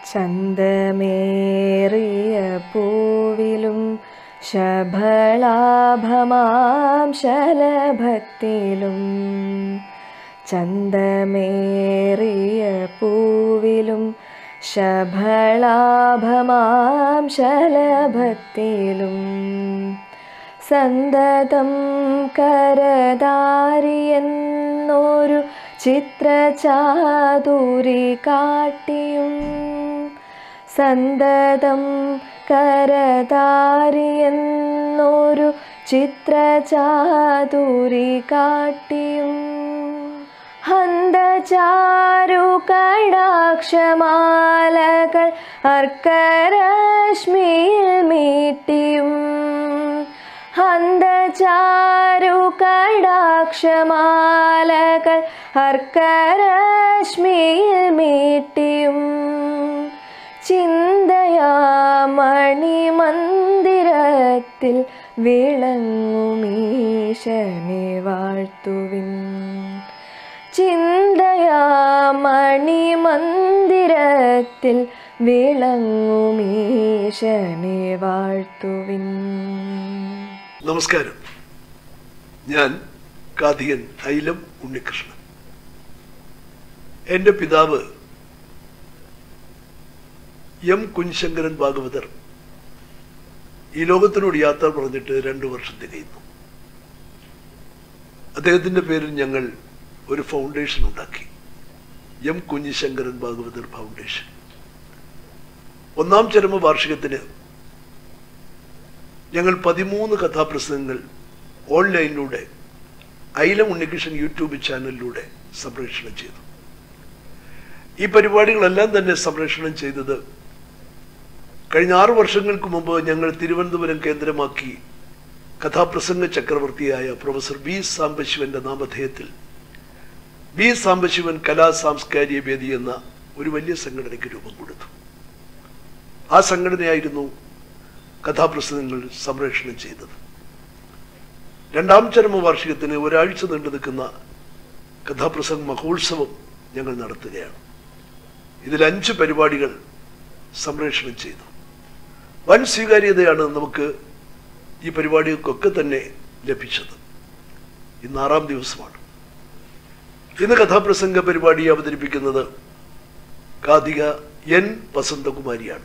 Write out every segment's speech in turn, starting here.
ചന്തമേറിയ പൂവിലും ശബളാഭമാം ശലഭത്തിലും ചന്തമേറിയ പൂവിലും ശബളാഭമാം ശലഭത്തിലും സന്തതം കരതാരിയെന്നൊരു ചിത്രചാതുരി കാട്ടിയും സന്തതം കരതാരിയെന്നൊരു ചിത്രചാതുരി കാട്ടിയും ഹന്തചാരു കടാക്ഷമാലകൾ അർക്കരശ്മിയിൽ മീട്ടിയും ഹന്തചാരു കടാക്ഷമാലകൾ അർക്കരശ്മിയിൽ മീട്ടിയും ചിന്തയാമണിമന്ദിരത്തിൽ വിളങ്ങുമീശനെ വാഴ്ത്തുവിൻ ചിന്തയാമണിമന്ദിരത്തിൽ വിളങ്ങുമീശനെ വാഴ്ത്തുവിൻ നമസ്കാരം ഞാൻ കാതികൻ ഐലം ഉണ്ണികൃഷ്ണൻ എൻ്റെ പിതാവ് എം കുഞ്ഞശങ്കരൻ ഭാഗവതർ ഈ ലോകത്തിനോട് യാത്ര പറഞ്ഞിട്ട് രണ്ടു വർഷം തികയുന്നു അദ്ദേഹത്തിൻ്റെ പേരിൽ ഞങ്ങൾ ഒരു ഫൗണ്ടേഷൻ ഉണ്ടാക്കി എം കുഞ്ഞിശങ്കരൻ ഭാഗവതർ ഫൗണ്ടേഷൻ ഒന്നാം ചരമ വാർഷികത്തിന് ഞങ്ങൾ പതിമൂന്ന് കഥാപ്രസംഗങ്ങൾ ഓൺലൈനിലൂടെ ഐലം ഉണ്ണികൃഷ്ണൻ യൂട്യൂബ് ചാനലിലൂടെ സംപ്രേഷണം ചെയ്തു ഈ പരിപാടികളെല്ലാം തന്നെ സംപ്രേഷണം ചെയ്തത് കഴിഞ്ഞ ആറു വർഷങ്ങൾക്ക് മുമ്പ് ഞങ്ങൾ തിരുവനന്തപുരം കേന്ദ്രമാക്കി കഥാപ്രസംഗ ചക്രവർത്തിയായ പ്രൊഫസർ ബി സാംബശിവന്റെ നാമധേയത്തിൽ ബി സാംബശിവൻ കലാ സാംസ്കാരിക വേദി എന്ന ഒരു വലിയ സംഘടനയ്ക്ക് രൂപം കൊടുത്തു ആ സംഘടനയായിരുന്നു കഥാപ്രസംഗങ്ങൾ സംപ്രേഷണം ചെയ്തത് രണ്ടാം ചരമ വാർഷികത്തിന് ഒരാഴ്ച നീണ്ടു നിൽക്കുന്ന കഥാപ്രസംഗ മഹോത്സവം ഞങ്ങൾ നടത്തുകയാണ് ഇതിൽ അഞ്ച് പരിപാടികൾ സംപ്രേഷണം ചെയ്തു വൻ സ്വീകാര്യതയാണ് നമുക്ക് ഈ പരിപാടികൾക്കൊക്കെ തന്നെ ലഭിച്ചത് ഇന്ന് ആറാം ദിവസമാണ് ഇന്ന് കഥാപ്രസംഗ പരിപാടി അവതരിപ്പിക്കുന്നത് കാതിക എൻ വസന്തകുമാരിയാണ്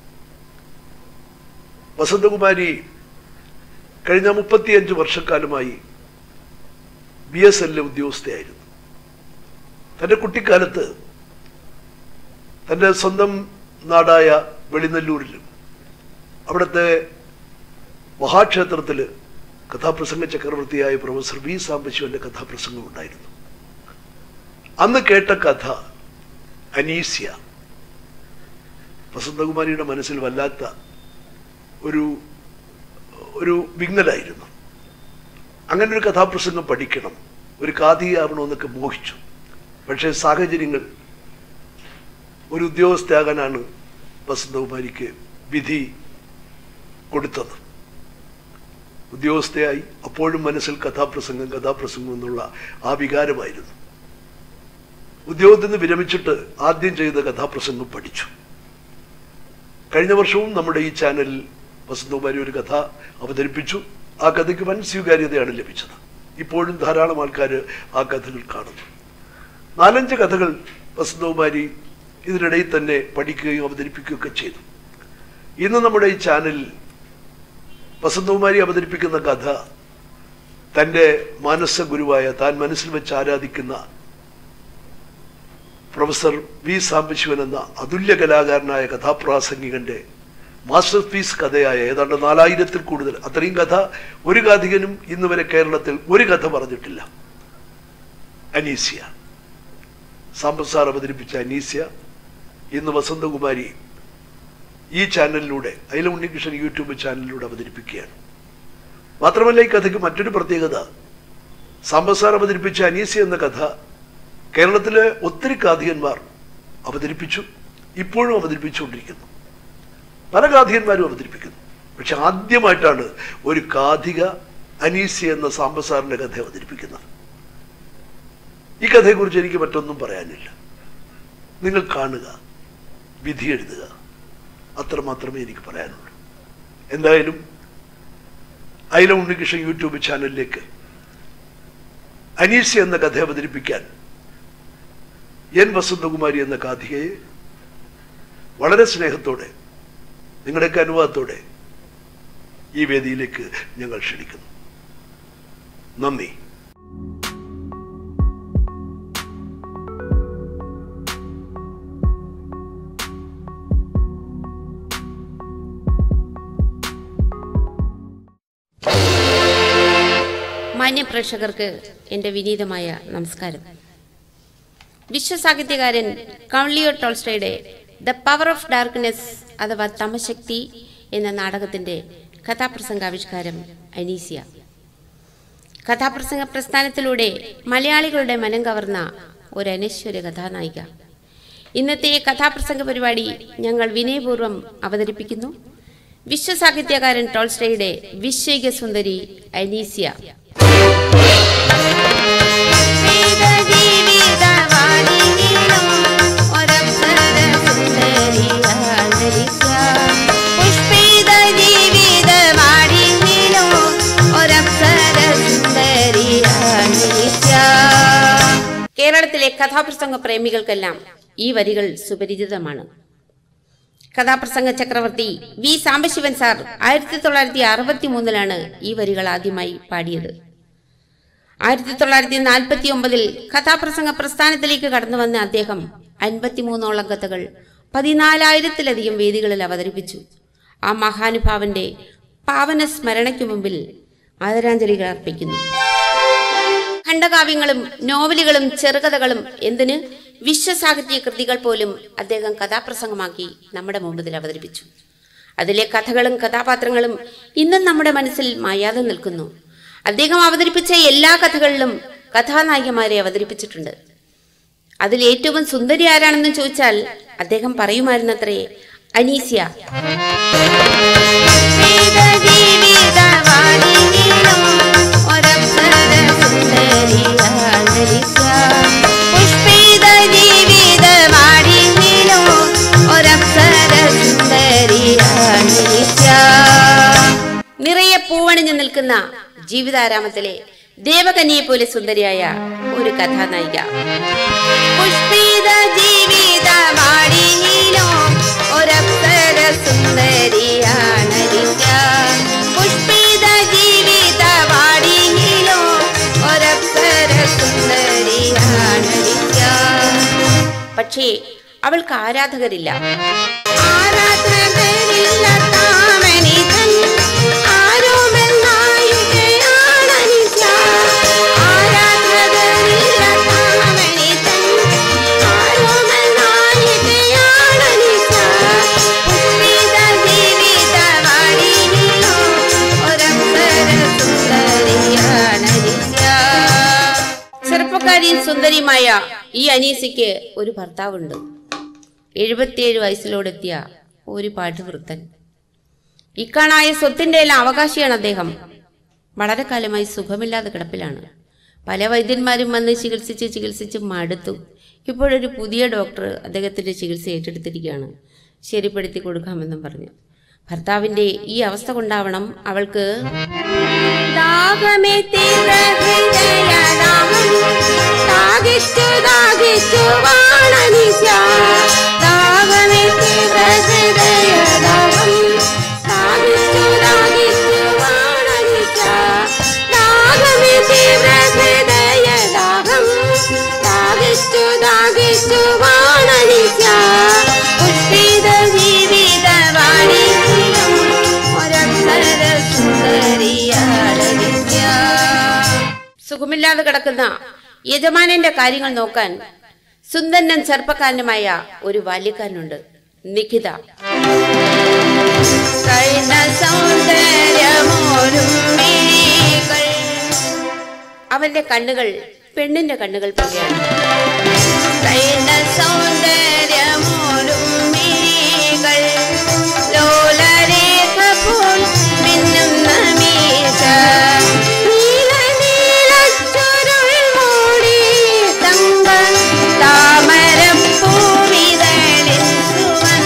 വസന്തകുമാരി കഴിഞ്ഞ മുപ്പത്തിയഞ്ച് വർഷക്കാലമായി ബി എസ് എല്ലിലെ ഉദ്യോഗസ്ഥയായിരുന്നു തൻ്റെ കുട്ടിക്കാലത്ത് തൻ്റെ സ്വന്തം നാടായ വെളിനെല്ലൂരിലും അവിടുത്തെ മഹാക്ഷേത്രത്തിൽ കഥാപ്രസംഗ ചക്രവർത്തിയായ പ്രൊഫസർ വി സാംബശിവന്റെ കഥാപ്രസംഗം ഉണ്ടായിരുന്നു അന്ന് കേട്ട കഥ അനീസ്യ വസന്തകുമാരിയുടെ മനസ്സിൽ വല്ലാത്ത ഒരു ഒരു വിങ്ങലായിരുന്നു അങ്ങനെ ഒരു കഥാപ്രസംഗം പഠിക്കണം ഒരു കാതിയാവണമെന്നൊക്കെ മോഹിച്ചു പക്ഷേ സാഹചര്യങ്ങൾ ഒരു ഉദ്യോഗസ്ഥയാകാനാണ് വസന്തകുമാരിക്ക് വിധി കൊടുത്തത് ഉദ്യോഗസ്ഥയായി അപ്പോഴും മനസ്സിൽ കഥാപ്രസംഗം കഥാപ്രസംഗം എന്നുള്ള ആ വികാരമായിരുന്നു ഉദ്യോഗത്തിൽ നിന്ന് വിരമിച്ചിട്ട് ആദ്യം ചെയ്ത കഥാപ്രസംഗം പഠിച്ചു കഴിഞ്ഞ വർഷവും നമ്മുടെ ഈ ചാനലിൽ വസന്തകുമാരി ഒരു കഥ അവതരിപ്പിച്ചു ആ കഥയ്ക്ക് വൻ സ്വീകാര്യതയാണ് ലഭിച്ചത് ഇപ്പോഴും ധാരാളം ആൾക്കാർ ആ കഥകൾ കാണുന്നു നാലഞ്ച് കഥകൾ വസന്തകുമാരി ഇതിനിടയിൽ തന്നെ പഠിക്കുകയും അവതരിപ്പിക്കുകയൊക്കെ ചെയ്തു ഇന്ന് നമ്മുടെ ഈ ചാനലിൽ വസന്തകുമാരി അവതരിപ്പിക്കുന്ന കഥ തൻ്റെ മാനസ ഗുരുവായ താൻ മനസ്സിൽ വെച്ച് ആരാധിക്കുന്ന പ്രൊഫസർ വി സാംബശിവൻ എന്ന അതുല്യ കലാകാരനായ കഥാപ്രാസംഗികന്റെ മാസ്റ്റർ പീസ് കഥയായ ഏതാണ്ട് നാലായിരത്തിൽ കൂടുതൽ അത്രയും കഥ ഒരു കാഥികനും ഇന്ന് വരെ കേരളത്തിൽ ഒരു കഥ പറഞ്ഞിട്ടില്ല അനീസ്യ സാമ്പത് സാർ അവതരിപ്പിച്ച അനീസ്യ ഇന്ന് വസന്തകുമാരി ഈ ചാനലിലൂടെ അയില ഉണ്ണികൃഷ്ണൻ യൂട്യൂബ് ചാനലിലൂടെ അവതരിപ്പിക്കുകയാണ് മാത്രമല്ല ഈ കഥയ്ക്ക് മറ്റൊരു പ്രത്യേകത സാമ്പത് സാർ അവതരിപ്പിച്ച അനീസ്യ എന്ന കഥ കേരളത്തിലെ ഒത്തിരി കാഥികന്മാർ അവതരിപ്പിച്ചു ഇപ്പോഴും അവതരിപ്പിച്ചുകൊണ്ടിരിക്കുന്നു പല കാഥികന്മാരും അവതരിപ്പിക്കുന്നു പക്ഷെ ആദ്യമായിട്ടാണ് ഒരു കാഥിക അനീസ്യ എന്ന സാമ്പത് സാറിന്റെ കഥ അവതരിപ്പിക്കുന്നത് ഈ കഥയെക്കുറിച്ച് എനിക്ക് മറ്റൊന്നും പറയാനില്ല നിങ്ങൾ കാണുക വിധി എഴുതുക അത്ര മാത്രമേ എനിക്ക് പറയാനുള്ളൂ എന്തായാലും അയില ഉണ്ണികൃഷ്ണൻ യൂട്യൂബ് ചാനലിലേക്ക് അനീസ എന്ന കഥ അവതരിപ്പിക്കാൻ എൻ വസന്തകുമാരി എന്ന കാഥികയെ വളരെ സ്നേഹത്തോടെ നിങ്ങളുടെയൊക്കെ അനുവാദത്തോടെ ഈ വേദിയിലേക്ക് ഞങ്ങൾ ക്ഷണിക്കുന്നു നന്ദി മാന്യ പ്രേക്ഷകർക്ക് എൻ്റെ വിനീതമായ നമസ്കാരം വിശ്വസാഹിത്യകാരൻ കൗളിയോ ടോൾസ്റ്റയുടെ ദ പവർ ഓഫ് ഡാർക്ക്നെസ് അഥവാ തമശക്തി എന്ന നാടകത്തിൻ്റെ കഥാപ്രസംഗാവിഷ്കാരം അനീസിയ കഥാപ്രസംഗ പ്രസ്ഥാനത്തിലൂടെ മലയാളികളുടെ മനം കവർന്ന ഒരു അനശ്വര കഥാനായിക ഇന്നത്തെ ഈ കഥാപ്രസംഗ പരിപാടി ഞങ്ങൾ വിനയപൂർവ്വം അവതരിപ്പിക്കുന്നു വിശ്വസാഹിത്യകാരൻ ടോൾസ്റ്റയുടെ വിശ്വൈക സുന്ദരി അനീസിയ കേരളത്തിലെ കഥാപ്രസംഗ പ്രേമികൾക്കെല്ലാം ഈ വരികൾ സുപരിചിതമാണ് കഥാപ്രസംഗ ചക്രവർത്തി വി സാംബശിവൻ സാർ ആയിരത്തി തൊള്ളായിരത്തി അറുപത്തി മൂന്നിലാണ് ഈ വരികൾ ആദ്യമായി പാടിയത് ആയിരത്തി തൊള്ളായിരത്തി നാൽപ്പത്തി ഒമ്പതിൽ കഥാപ്രസംഗ പ്രസ്ഥാനത്തിലേക്ക് കടന്നു വന്ന അദ്ദേഹം അൻപത്തിമൂന്നോളം കഥകൾ പതിനാലായിരത്തിലധികം വേദികളിൽ അവതരിപ്പിച്ചു ആ മഹാനുഭാവന്റെ പാവന സ്മരണയ്ക്കു മുമ്പിൽ ആദരാഞ്ജലികൾ അർപ്പിക്കുന്നു ഖണ്ഡകാവ്യങ്ങളും നോവലുകളും ചെറുകഥകളും എന്തിന് വിശ്വസാഹിത്യ കൃതികൾ പോലും അദ്ദേഹം കഥാപ്രസംഗമാക്കി നമ്മുടെ മുമ്പിൽ അവതരിപ്പിച്ചു അതിലെ കഥകളും കഥാപാത്രങ്ങളും ഇന്നും നമ്മുടെ മനസ്സിൽ മായാതെ നിൽക്കുന്നു അദ്ദേഹം അവതരിപ്പിച്ച എല്ലാ കഥകളിലും കഥാനായികമാരെ അവതരിപ്പിച്ചിട്ടുണ്ട് അതിൽ ഏറ്റവും സുന്ദരി ആരാണെന്ന് ചോദിച്ചാൽ അദ്ദേഹം പറയുമായിരുന്നത്രേ അനീസ്യ നിറയെ പൂവണിഞ്ഞു നിൽക്കുന്ന ജീവിതാരാമത്തിലെ ദേവകന്യെ പോലെ സുന്ദരിയായ ഒരു കഥാനായിക പുഷ്പിത ജീവിതമാടിയിലോ ഒരപ്സര സുന്ദരിയാണ് നിത്യ. പുഷ്പിത ജീവിതമാടിയിലോ ഒരപ്സര സുന്ദരിയാണ് നിത്യ. പക്ഷേ അവൾക്ക് ആരാധകരില്ല ആരാധകരില്ല താമനിതൻ ആരോമൽനായികയാണനിശ. ആരാധകരില്ല താമനിതൻ ആരോമൽനായികയാണനിശ. പുഷ്പിത ജീവിതവാണിനിലോ ഒരപ്സര സുന്ദരിയാണനിശ. ചെറുപ്പക്കാരിയും സുന്ദരിയുമായ ഈ അനീസയ്ക്ക് ഒരു ഭർത്താവുണ്ട് എഴുപത്തിയേഴ് വയസ്സിലോടെത്തിയ ഒരു പാട്ടുവൃത്തൻ ഇക്കാണായ സ്വത്തിന്റെ എല്ലാം അവകാശിയാണ് അദ്ദേഹം വളരെ കാലമായി സുഖമില്ലാതെ കിടപ്പിലാണ് പല വൈദ്യന്മാരും വന്ന് ചികിത്സിച്ച് ചികിത്സിച്ച് മടുത്തു ഇപ്പോഴൊരു പുതിയ ഡോക്ടർ അദ്ദേഹത്തിന്റെ ചികിത്സ ഏറ്റെടുത്തിരിക്കുകയാണ് ശരിപ്പെടുത്തി കൊടുക്കാമെന്നും പറഞ്ഞു ഭർത്താവിന്റെ ഈ അവസ്ഥ കൊണ്ടാവണം അവൾക്ക് ദാഹമേ തീവ്ര ഹൃദയദാഹം. ദാഹിച്ചു ദാഹിച്ചു വാണനിശ. ദാഹമേ തീവ്ര ഹൃദയദാഹം. ദാഹിച്ചു ദാഹിച്ചു വാണനിശ. ദാഹമേ തീവ്ര ഹൃദയദാഹം. ദാഹിച്ചു ദാഹിച്ചു വാണനിശ. പുഷ്പിത ജീവിതവാണിയിലും ഒരപ്സര സുന്ദരിയാണ് നിത്യ. സുഖമില്ലാതെ കിടക്കുന്ന യജമാനന്റെ കാര്യങ്ങൾ നോക്കാൻ സുന്ദരനും ചെറുപ്പക്കാരനുമായ ഒരു ബാല്യക്കാരനുണ്ട് നിഖിത കഴിഞ്ഞ സൗന്ദര്യമോരും മിഴികൾ. അവന്റെ കണ്ണുകൾ പെണ്ണിന്റെ കണ്ണുകൾ പോലെയാണ് കഴിഞ്ഞ സൗന്ദര്യമോരും മിഴികൾ. ലോലരേഖ പോൽ മിന്നുന്ന മീശ. നീല നീലച്ചുരുൾ മൂടി തങ്ക താമരപ്പൂവിതളിൽ സുവന്ന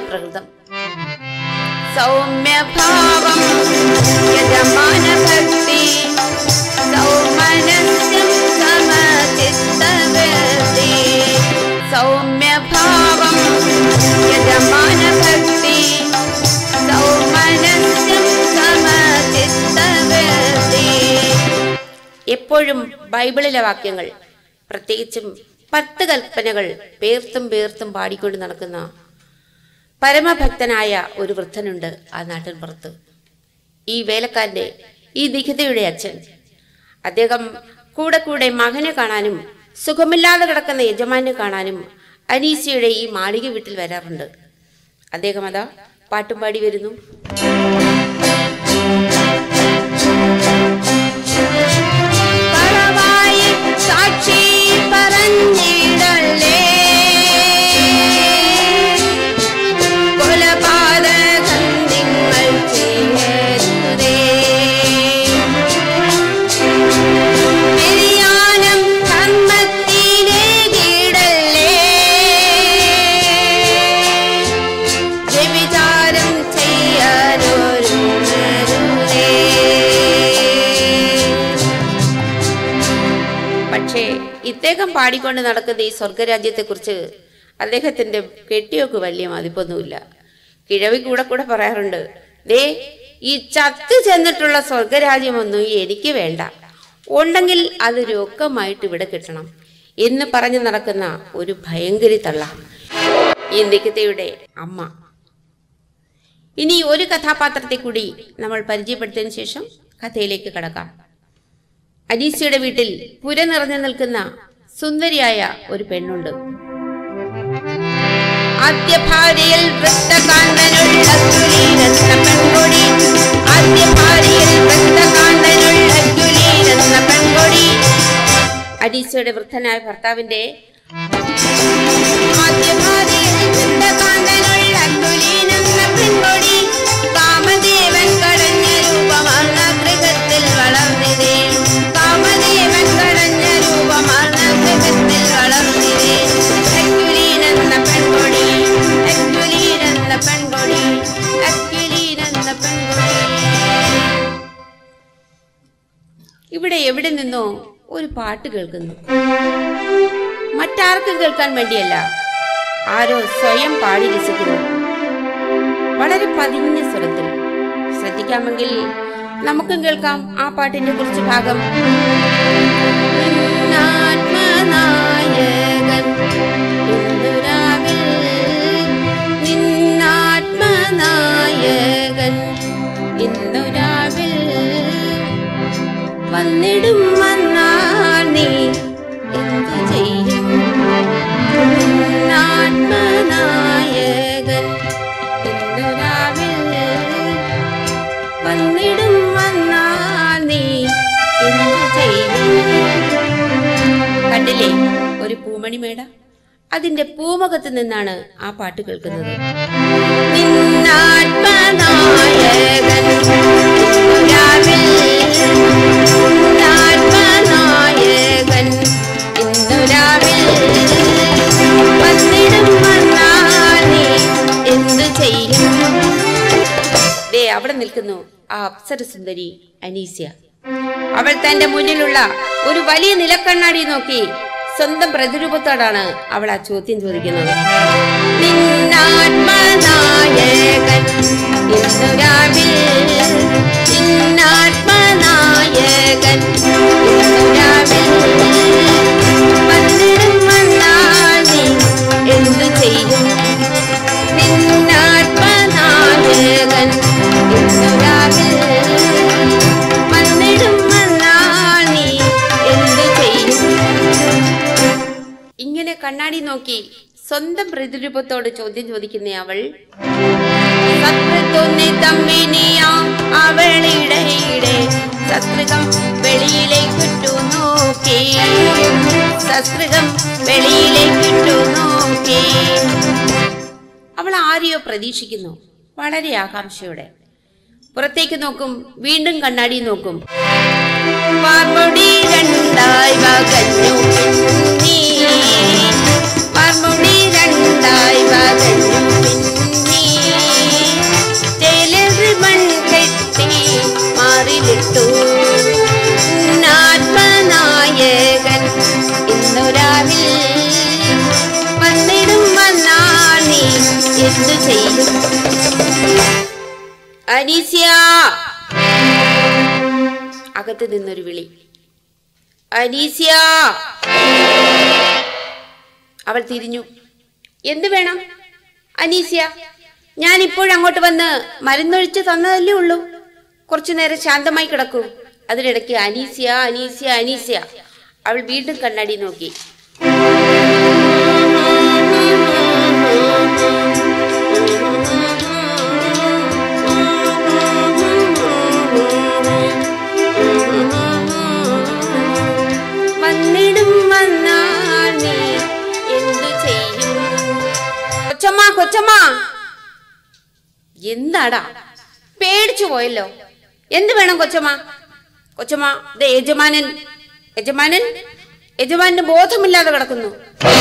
പ്രകൃതം സൗമ്യഭാവം യജമാന ഭക്തി സൗമനസ്യം സമചിത്തവൃത്തി സൗമ്യഭാവം യജമാന ഭക്തി സൗമനസ്യം സമചിത്തവൃത്തി എപ്പോഴും ബൈബിളിലെ വാക്യങ്ങൾ പ്രത്യേകിച്ചും പത്ത് കൽപ്പനകൾ പേർത്തും പേർത്തും പാടിക്കൊണ്ട് നടക്കുന്ന പരമഭക്തനായ ഒരു വൃദ്ധനുണ്ട് ആ നാട്ടിൻ പുറത്ത് ഈ വേലക്കാരന്റെ ഈ നിഖിതയുടെ അച്ഛൻ അദ്ദേഹം കൂടെ കൂടെ മകനെ കാണാനും സുഖമില്ലാതെ കിടക്കുന്ന യജമാനെ കാണാനും അനീസയുടെ ഈ മാളിക വീട്ടിൽ വരാറുണ്ട് അദ്ദേഹം അതാ പാട്ടും പാടി വരുന്നു കളവായി സാക്ഷി പറഞ്ഞിടല്ലേ കൊലപാതകം നിങ്ങൾ ചെയ്യരുതേ വ്യതിയാനം ധർമ്മത്തിലെ കീടല്ലേ വ്യഭിചാരം ചെയ്യാനൊരു പക്ഷേ ഇദ്ദേഹം പാടിക്കൊണ്ട് നടക്കുന്ന ഈ സ്വർഗരാജ്യത്തെക്കുറിച്ച് അദ്ദേഹത്തിന്റെ കെട്ടിയൊക്കെ വലിയ മതിപ്പൊന്നുമില്ല കിഴവി കൂടെ കൂടെ പറയാറുണ്ട് ദേ ഈ ചത്തു ചെന്നിട്ടുള്ള സ്വർഗരാജ്യമൊന്നും എനിക്ക് വേണ്ട ഉണ്ടെങ്കിൽ അത് രോഗമായിട്ട് ഇവിടെ കിട്ടണം എന്ന് പറഞ്ഞു നടക്കുന്ന ഒരു ഭയങ്കരി തള്ള ഈ നികിതയുടെ അമ്മ ഇനി ഒരു കഥാപാത്രത്തെ കൂടി നമ്മൾ പരിചയപ്പെടുത്തിയതിനു ശേഷം കഥയിലേക്ക് കടക്കാം അനീസയുടെ വീട്ടിൽ പുര നിറഞ്ഞു നിൽക്കുന്ന സുന്ദരിയായ ഒരു പെണ്ണുണ്ട് ആദ്യ ഭാര്യയിൽ വൃത്തകാന്തനുള്ള കുലീനെന്ന പെൺകൊടി ആദ്യ ഭാര്യയിൽ വൃത്തകാന്തനുള്ള കുലീനെന്ന പെൺകൊടി അനീസയുടെ വൃദ്ധനായ ഭർത്താവിന്റെ ആദ്യ ഭാര്യയിൽ വൃത്തകാന്തനുള്ള കുലീനെന്ന പെൺകൊടി കാമദേവൻ കടഞ്ഞ രൂപമാണ് ഗൃഹത്തിൽ വളർന്നിതേ കാമദേവൻ കടഞ്ഞ രൂപമാണ് ഗൃഹത്തിൽ വളർന്നിതേ അക്യുലീനെന്ന പെൺകൊടി അക്യുലീനെന്ന പെൺകൊടി അക്യുലീനെന്ന പെൺകൊടി ഇവിടെ എവിടെ നിന്നോ ഒരു പാട്ട് കേൾക്കുന്നു മറ്റാർക്കും കേൾക്കാൻ വേണ്ടിയല്ല ആരോ സ്വയം പാടി രസിക്കുന്നു വളരെ പതിഞ്ഞ സ്വരത്തിൽ ശ്രദ്ധിക്കാമെങ്കിൽ നമുക്കും കേൾക്കാം ആ പാട്ടിന്റെ കുറച്ച് ഭാഗം നിന്നാത്മനായകൻ ഇന്ദുരാവിൽ നിന്നാത്മനായകൻ ഇന്ദുരാവിൽ വന്നിടും വന്നാൽ നീ എന്തു ചെയ്യും നിന്നാത്മനായകൻ ഇന്ദുരാവിൽ വന്നിടും വന്നാൽ നീ എന്തു ചെയ്യും കണ്ടില്ലേ ഒരു പൂമണിമേട അതിന്റെ പൂമുഖത്ത് നിന്നാണ് ആ പാട്ട് കേൾക്കുന്നത് നിന്നാത്മനായകൻ ഇന്ദുരാവിൽ നിന്നാത്മനായകൻ ഇന്ദുരാവിൽ വന്നിടും വന്നാൽ നീ എന്തു ചെയ്യും ദേ അവിടെ നിൽക്കുന്നു ആ അപ്സരസുന്ദരി അനീസ്യ അവൾ തന്റെ മുന്നിലുള്ള ഒരു വലിയ നിലക്കണ്ണാടി നോക്കി സ്വന്തം പ്രതിരൂപത്തോടാണ് അവൾ ആ ചോദ്യം ചോദിക്കുന്നത് നിന്നാത്മനായകൻ ഇന്നുരാവിൽ നിന്നാത്മനായകൻ ഇന്നുരാവിൽ വന്നിടും വന്നാൽ നീ എന്തു ചെയ്യും നിന്നാത്മനായകൻ ഇന്നുരാവിൽ വന്നിടും വന്നാൽ നീ എന്തു ചെയ്യും ഇങ്ങനെ കണ്ണാടി നോക്കി സ്വന്തം പ്രതിരൂപത്തോട് ചോദ്യം ചോദിക്കുന്ന അവൾ ശത്രുത്വനെ തമ്മിനിയാം അവളിടയിടെ ശത്രുകം വെളിയിലേക്കിട്ടു നോക്കി ശത്രുകം വെളിയിലേക്കിട്ടു നോക്കി അവൾ ആരെയോ പ്രതീക്ഷിക്കുന്നു വളരെ ആകാംക്ഷയോടെ പുറത്തേക്ക് നോക്കും വീണ്ടും കണ്ണാടി നോക്കും വാർമുടി രണ്ടായി വകഞ്ഞു പിന്നി വാർമുടി രണ്ടായി വകഞ്ഞു പിന്നി ചെയ്യും അനീസ്യ അകത്ത് നിന്നൊരു വിളി അനീസ്യ അവൾ തിരിഞ്ഞു എന്ത് വേണം അനീസ്യ ഞാൻ ഇപ്പോഴങ്ങോട്ട് വന്ന് മരുന്നൊഴിച്ച് തന്നതല്ലേ ഉള്ളൂ കുറച്ചു നേരം ശാന്തമായി കിടക്കൂ അതിനിടയ്ക്ക് അനീസ്യ അനീസ്യ അനീസ്യ അവൾ വീണ്ടും കണ്ണാടി നോക്കി വന്നിടും വന്നാൽ നീ എന്തു ചെയ്യും കൊച്ചമ്മ കൊച്ചമ്മ എന്താടാ പേടിച്ചു പോയല്ലോ എന്ത് വേണം കൊച്ചമ്മ കൊച്ചമ്മ ദേ യജമാനൻ യജമാനൻ യജമാനന് ബോധമില്ലാതെ കിടക്കുന്നു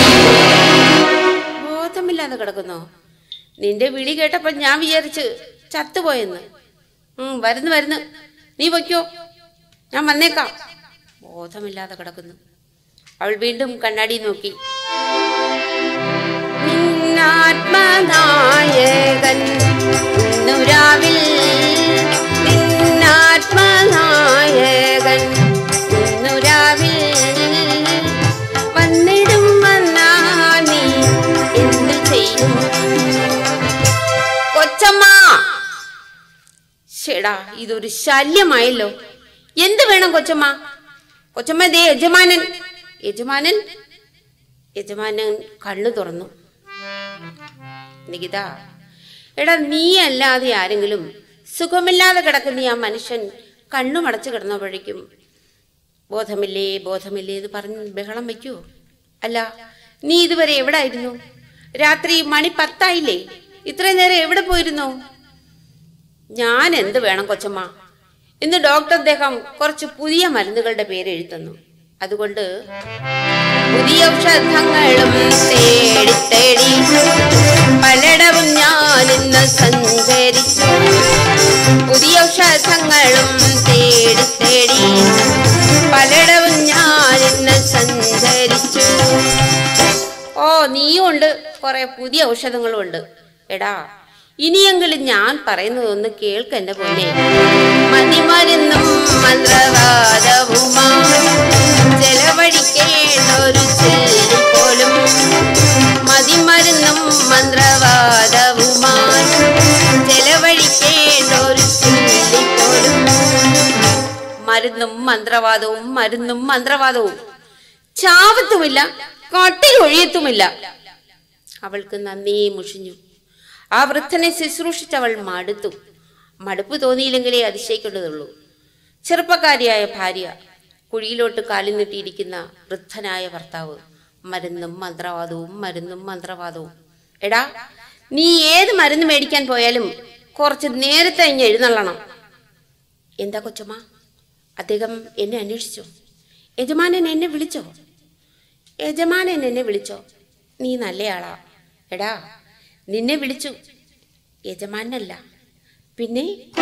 ബോധമില്ലാതെ കിടക്കുന്നോ നിന്റെ വിളി കേട്ടപ്പോൾ ഞാൻ വിചാരിച്ച് ചത്തുപോയെന്ന് ഉം വരുന്നു വരുന്നു നീ പൊയ്ക്കോ ഞാൻ വന്നേക്കാം ബോധമില്ലാതെ കിടക്കുന്നു അവൾ വീണ്ടും കണ്ണാടി നോക്കി നിന്നാത്മനായകൻ ഇന്നുരാവിൽ നിന്നാത്മനായകൻ ഇന്നുരാവിൽ വന്നിടും വന്നാ നീ എന്തു ചെയ്യും കൊച്ചമ്മ ശേടാ ഇതൊരു ശല്യമായല്ലോ എന്ത് വേണം കൊച്ചമ്മ കൊച്ചമ്മ ദേ യജമാനൻ യജമാനൻ യജമാനൻ കണ്ണു തുറന്നു നികിത എടാ നീ അല്ലാതെ ആരെങ്കിലും സുഖമില്ലാതെ കിടക്കുന്ന ആ മനുഷ്യൻ കണ്ണുമടച്ചു കിടന്നപ്പോഴേക്കും ബോധമില്ലേ ബോധമില്ലേ എന്ന് പറഞ്ഞ് ബഹളം വയ്ക്കുവോ അല്ല നീ ഇതുവരെ എവിടെ ആയിരുന്നു രാത്രി മണി പത്തായില്ലേ ഇത്രയും നേരം എവിടെ പോയിരുന്നു ഞാൻ എന്ത് വേണം കൊച്ചമ്മ ഇന്ന് ഡോക്ടർ അദ്ദേഹം കുറച്ച് പുതിയ മരുന്നുകളുടെ പേര് എഴുതുന്നു അതുകൊണ്ട് പുതിയ ഔഷധങ്ങളും തേടി തേടി പലയിടവും ഞാൻ ഇന്ന് സഞ്ചരിച്ചു പുതിയ ഔഷധങ്ങളും തേടി തേടി പലയിടവും ഞാൻ ഇന്ന് സഞ്ചരിച്ചു ഓ നീയും ഉണ്ട് കുറെ പുതിയ ഔഷധങ്ങളും ഉണ്ട് എടാ ഇനിയെങ്കിലും ഞാൻ പറയുന്നത് ഒന്ന് കേൾക്ക് എന്റെ പോലെ മതിമരുന്നും മന്ത്രവാദവുമായി ചെലവഴിക്കേണ്ട ഒരു ചെല്ലി പോലും മതിമരുന്നും മന്ത്രവാദവുമായി ചെലവഴിക്കേണ്ട ഒരു ചെല്ലി പോലും മരുന്നും മന്ത്രവാദവും മരുന്നും മന്ത്രവാദവും ചാവത്തുമില്ല കട്ടിൽ ഒഴിയത്തുമില്ല അവൾക്ക് നന്ദിയെ മുഷിഞ്ഞു ആ വൃദ്ധനെ ശുശ്രൂഷിച്ചവൾ മടുത്തു മടുപ്പ് തോന്നിയില്ലെങ്കിലേ അതിശയിക്കേണ്ടതുള്ളൂ ചെറുപ്പക്കാരിയായ ഭാര്യ കുഴിയിലോട്ട് കാലിൽ നീട്ടിയിരിക്കുന്ന വൃദ്ധനായ ഭർത്താവ് മരുന്നും മന്ത്രവാദവും മരുന്നും മന്ത്രവാദവും എടാ നീ ഏത് മരുന്ന് മേടിക്കാൻ പോയാലും കുറച്ച് നേരത്തെ ഇങ്ങ് എഴുന്നള്ളണം എന്താ കൊച്ചമ്മ അദ്ദേഹം എന്നെ അന്വേഷിച്ചോ യജമാനൻ എന്നെ വിളിച്ചോ യജമാനൻ എന്നെ വിളിച്ചോ നീ നല്ലയാളാ എടാ നിന്നെ വിളിച്ചു യജമാനല്ല പിന്നെ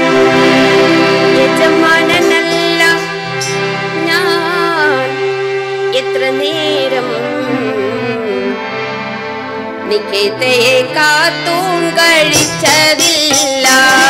യജമാനനല്ല ഞാൻ എത്ര നേരം നിഖിതയെ കാത്തൂൺ കഴിച്ചതില്ല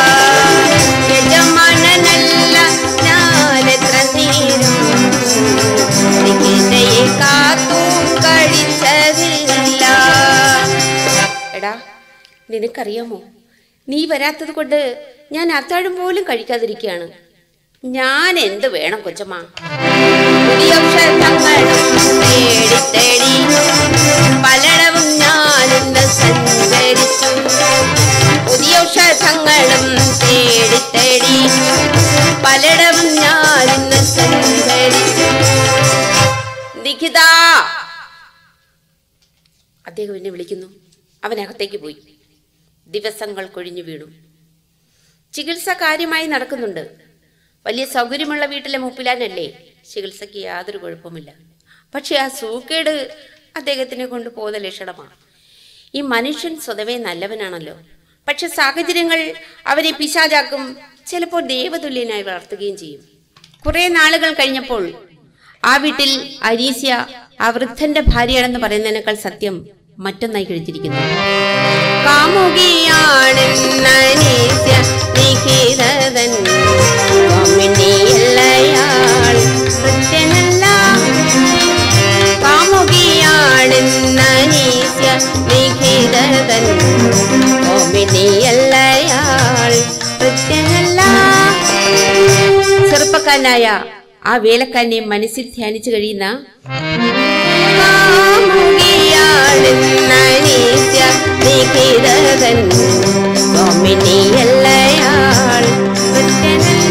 യജമാനനല്ല ഞാൻ എത്ര നേരം നിഖിതയെ കാത്തൂൺ കഴിച്ചതില്ല എടാ നിനക്കറിയാമോ നീ വരാത്തത് കൊണ്ട് ഞാൻ അത്താഴം പോലും കഴിക്കാതിരിക്കുകയാണ് ഞാൻ എന്ത് വേണം കൊച്ചമ്മ പുതിയ ഔഷധങ്ങളും തേടി തേടി പലയിടവും ഞാൻ ഇന്ന് സഞ്ചരിച്ചു പുതിയ ഔഷധങ്ങളും തേടി തേടി പലയിടവും ഞാൻ ഇന്ന് സഞ്ചരിച്ചു നിഖിത അദ്ദേഹം എന്നെ വിളിക്കുന്നു അവനകത്തേക്ക് പോയി ദിവസങ്ങൾ കൊഴിഞ്ഞു വീണു ചികിത്സ കാര്യമായി നടക്കുന്നുണ്ട് വലിയ സൗകര്യമുള്ള വീട്ടിലെ മൂപ്പിലാനല്ലേ ചികിത്സയ്ക്ക് യാതൊരു കുഴപ്പമില്ല പക്ഷെ ആ സൂക്കേട് അദ്ദേഹത്തിനെ കൊണ്ട് പോകുന്ന ലക്ഷണമാണ് ഈ മനുഷ്യൻ സ്വതവേ നല്ലവനാണല്ലോ പക്ഷെ സാഹചര്യങ്ങൾ അവനെ പിശാചാക്കും ചിലപ്പോൾ ദൈവതുല്യനായി വളർത്തുകയും ചെയ്യും കുറെ നാളുകൾ കഴിഞ്ഞപ്പോൾ ആ വീട്ടിൽ അരീസ്യ ആ വൃദ്ധന്റെ ഭാര്യയാണെന്ന് പറയുന്നതിനേക്കാൾ സത്യം മറ്റൊന്നായി കഴിച്ചിരിക്കുന്നു കാമുകിയാണെന്നനീസ്യ നിഖിതൻ കോമിണിയല്ലയാൾ കൃത്യനല്ല കാമുകിയാണെന്നനീസ്യ നിഖിതൻ കോമിണിയല്ലയാൾ കൃത്യനല്ല ചെറുപ്പക്കാരനായ ആ വേലക്കാരനെ മനസ്സിൽ ധ്യാനിച്ചു കഴിയുന്ന കാമുകിയാണെന്നനീസ്യ നിഖിതൻ സ്വാമിനിയല്ലയാൾ കൃത്യനല്ല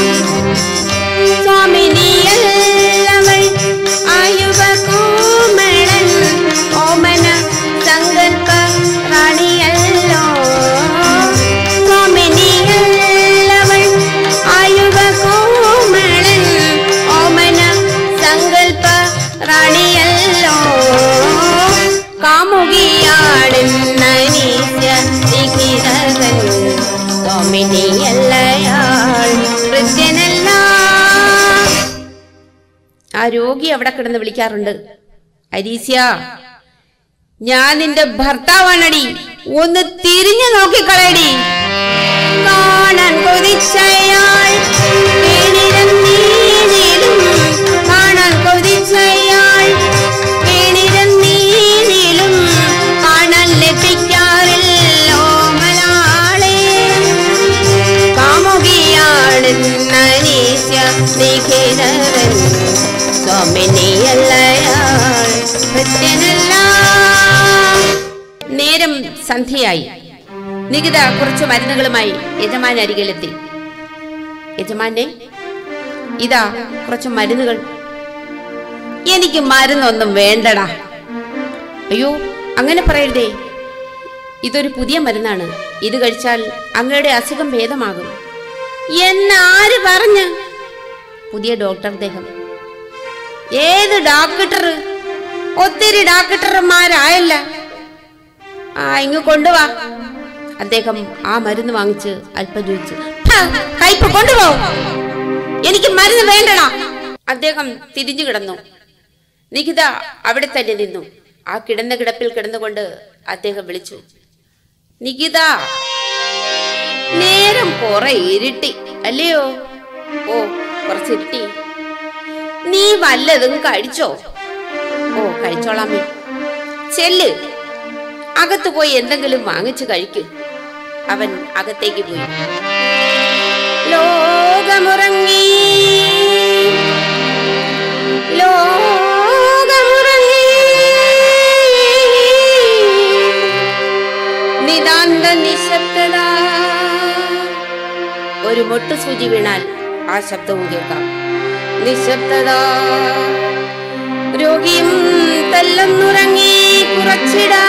സ്വാമിനിയല്ലവൾ ആയുവ കോമളൻ ഓമന സങ്കൽപ്പ റാണിയല്ലോ സ്വാമിനിയല്ലവൾ ആയുവ കോമളൻ ഓമന സങ്കൽപ്പ റാണിയല്ലോ കാമുകിയാണെന്നനീസ്യ നിഖിതകൻ സ്വാമിനിയല്ലയാൾ കൃത്യനല്ല ആ രോഗി അവിടെ കിടന്ന് വിളിക്കാറുണ്ട് അരീസ്യ ഞാൻ നിന്റെ ഭർത്താവാണടി ഒന്ന് തിരിഞ്ഞു നോക്കിക്കളയടി കാണാൻ കൊതിച്ചയാൾ വീണിരുന്നീനിലും കാണാൻ കൊതിച്ചയാൾ വീണിരുന്നീനിലും കാണാൻ ലഭിക്കാറില്ലോ മലയാളേ കാമുകിയാണെന്നനീസ്യ നിഖിതവൻ സ്വാമിനിയല്ലയാൾ കൃത്യനല്ല നേരം സന്ധ്യയായി നികിത കുറച്ച് മരുന്നുകളുമായി യജമാൻ അരികിലെത്തി യജമാനെ ഇതാ കുറച്ച് മരുന്നുകൾ എനിക്ക് മരുന്നൊന്നും വേണ്ടടാ അയ്യോ അങ്ങനെ പറയരുതേ ഇതൊരു പുതിയ മരുന്നാണ് ഇത് കഴിച്ചാൽ അങ്ങയുടെ അസുഖം ഭേദമാകും എന്നാര് പറഞ്ഞ് പുതിയ ഡോക്ടർ അദ്ദേഹം ഏത് ഡോക്ടർ ഒത്തിരി ഡോക്ടർമാരായല്ല ആ ഇങ്ങ് കൊണ്ടുവാ അദ്ദേഹം ആ മരുന്ന് വാങ്ങിച്ച് അല്പം ചോദിച്ചു "ഹാ, കയ്പ് കൊണ്ടുപോ എനിക്ക് മരുന്ന് വേണ്ടടാ അദ്ദേഹം തിരിഞ്ഞു കിടന്നു നികിത അവിടെ തന്നെ നിന്നു ആ കിടന്ന കിടപ്പിൽ കിടന്നുകൊണ്ട് അദ്ദേഹം വിളിച്ചു നികിത നേരം കുറെ ഇരുട്ടി അല്ലയോ ഓ കുറച്ച് ഇരുട്ടി നീ വല്ലതും കഴിച്ചോ ഓ കഴിച്ചോളാമേ ചെല്ല് അകത്ത് പോയി എന്തെങ്കിലും വാങ്ങിച്ചു കഴിക്കൂ അവൻ അകത്തേക്ക് പോയി ലോകമുറങ്ങി ലോകമുറങ്ങി നിതാന്ത നിശബ്ദത ഒരു മൊട്ടുസൂചി വീണാൽ ആ ശബ്ദവും കേൾക്കാം നിശബ്ദത രോഗിയും തല്ലെന്നുറങ്ങി കുറച്ചിടാ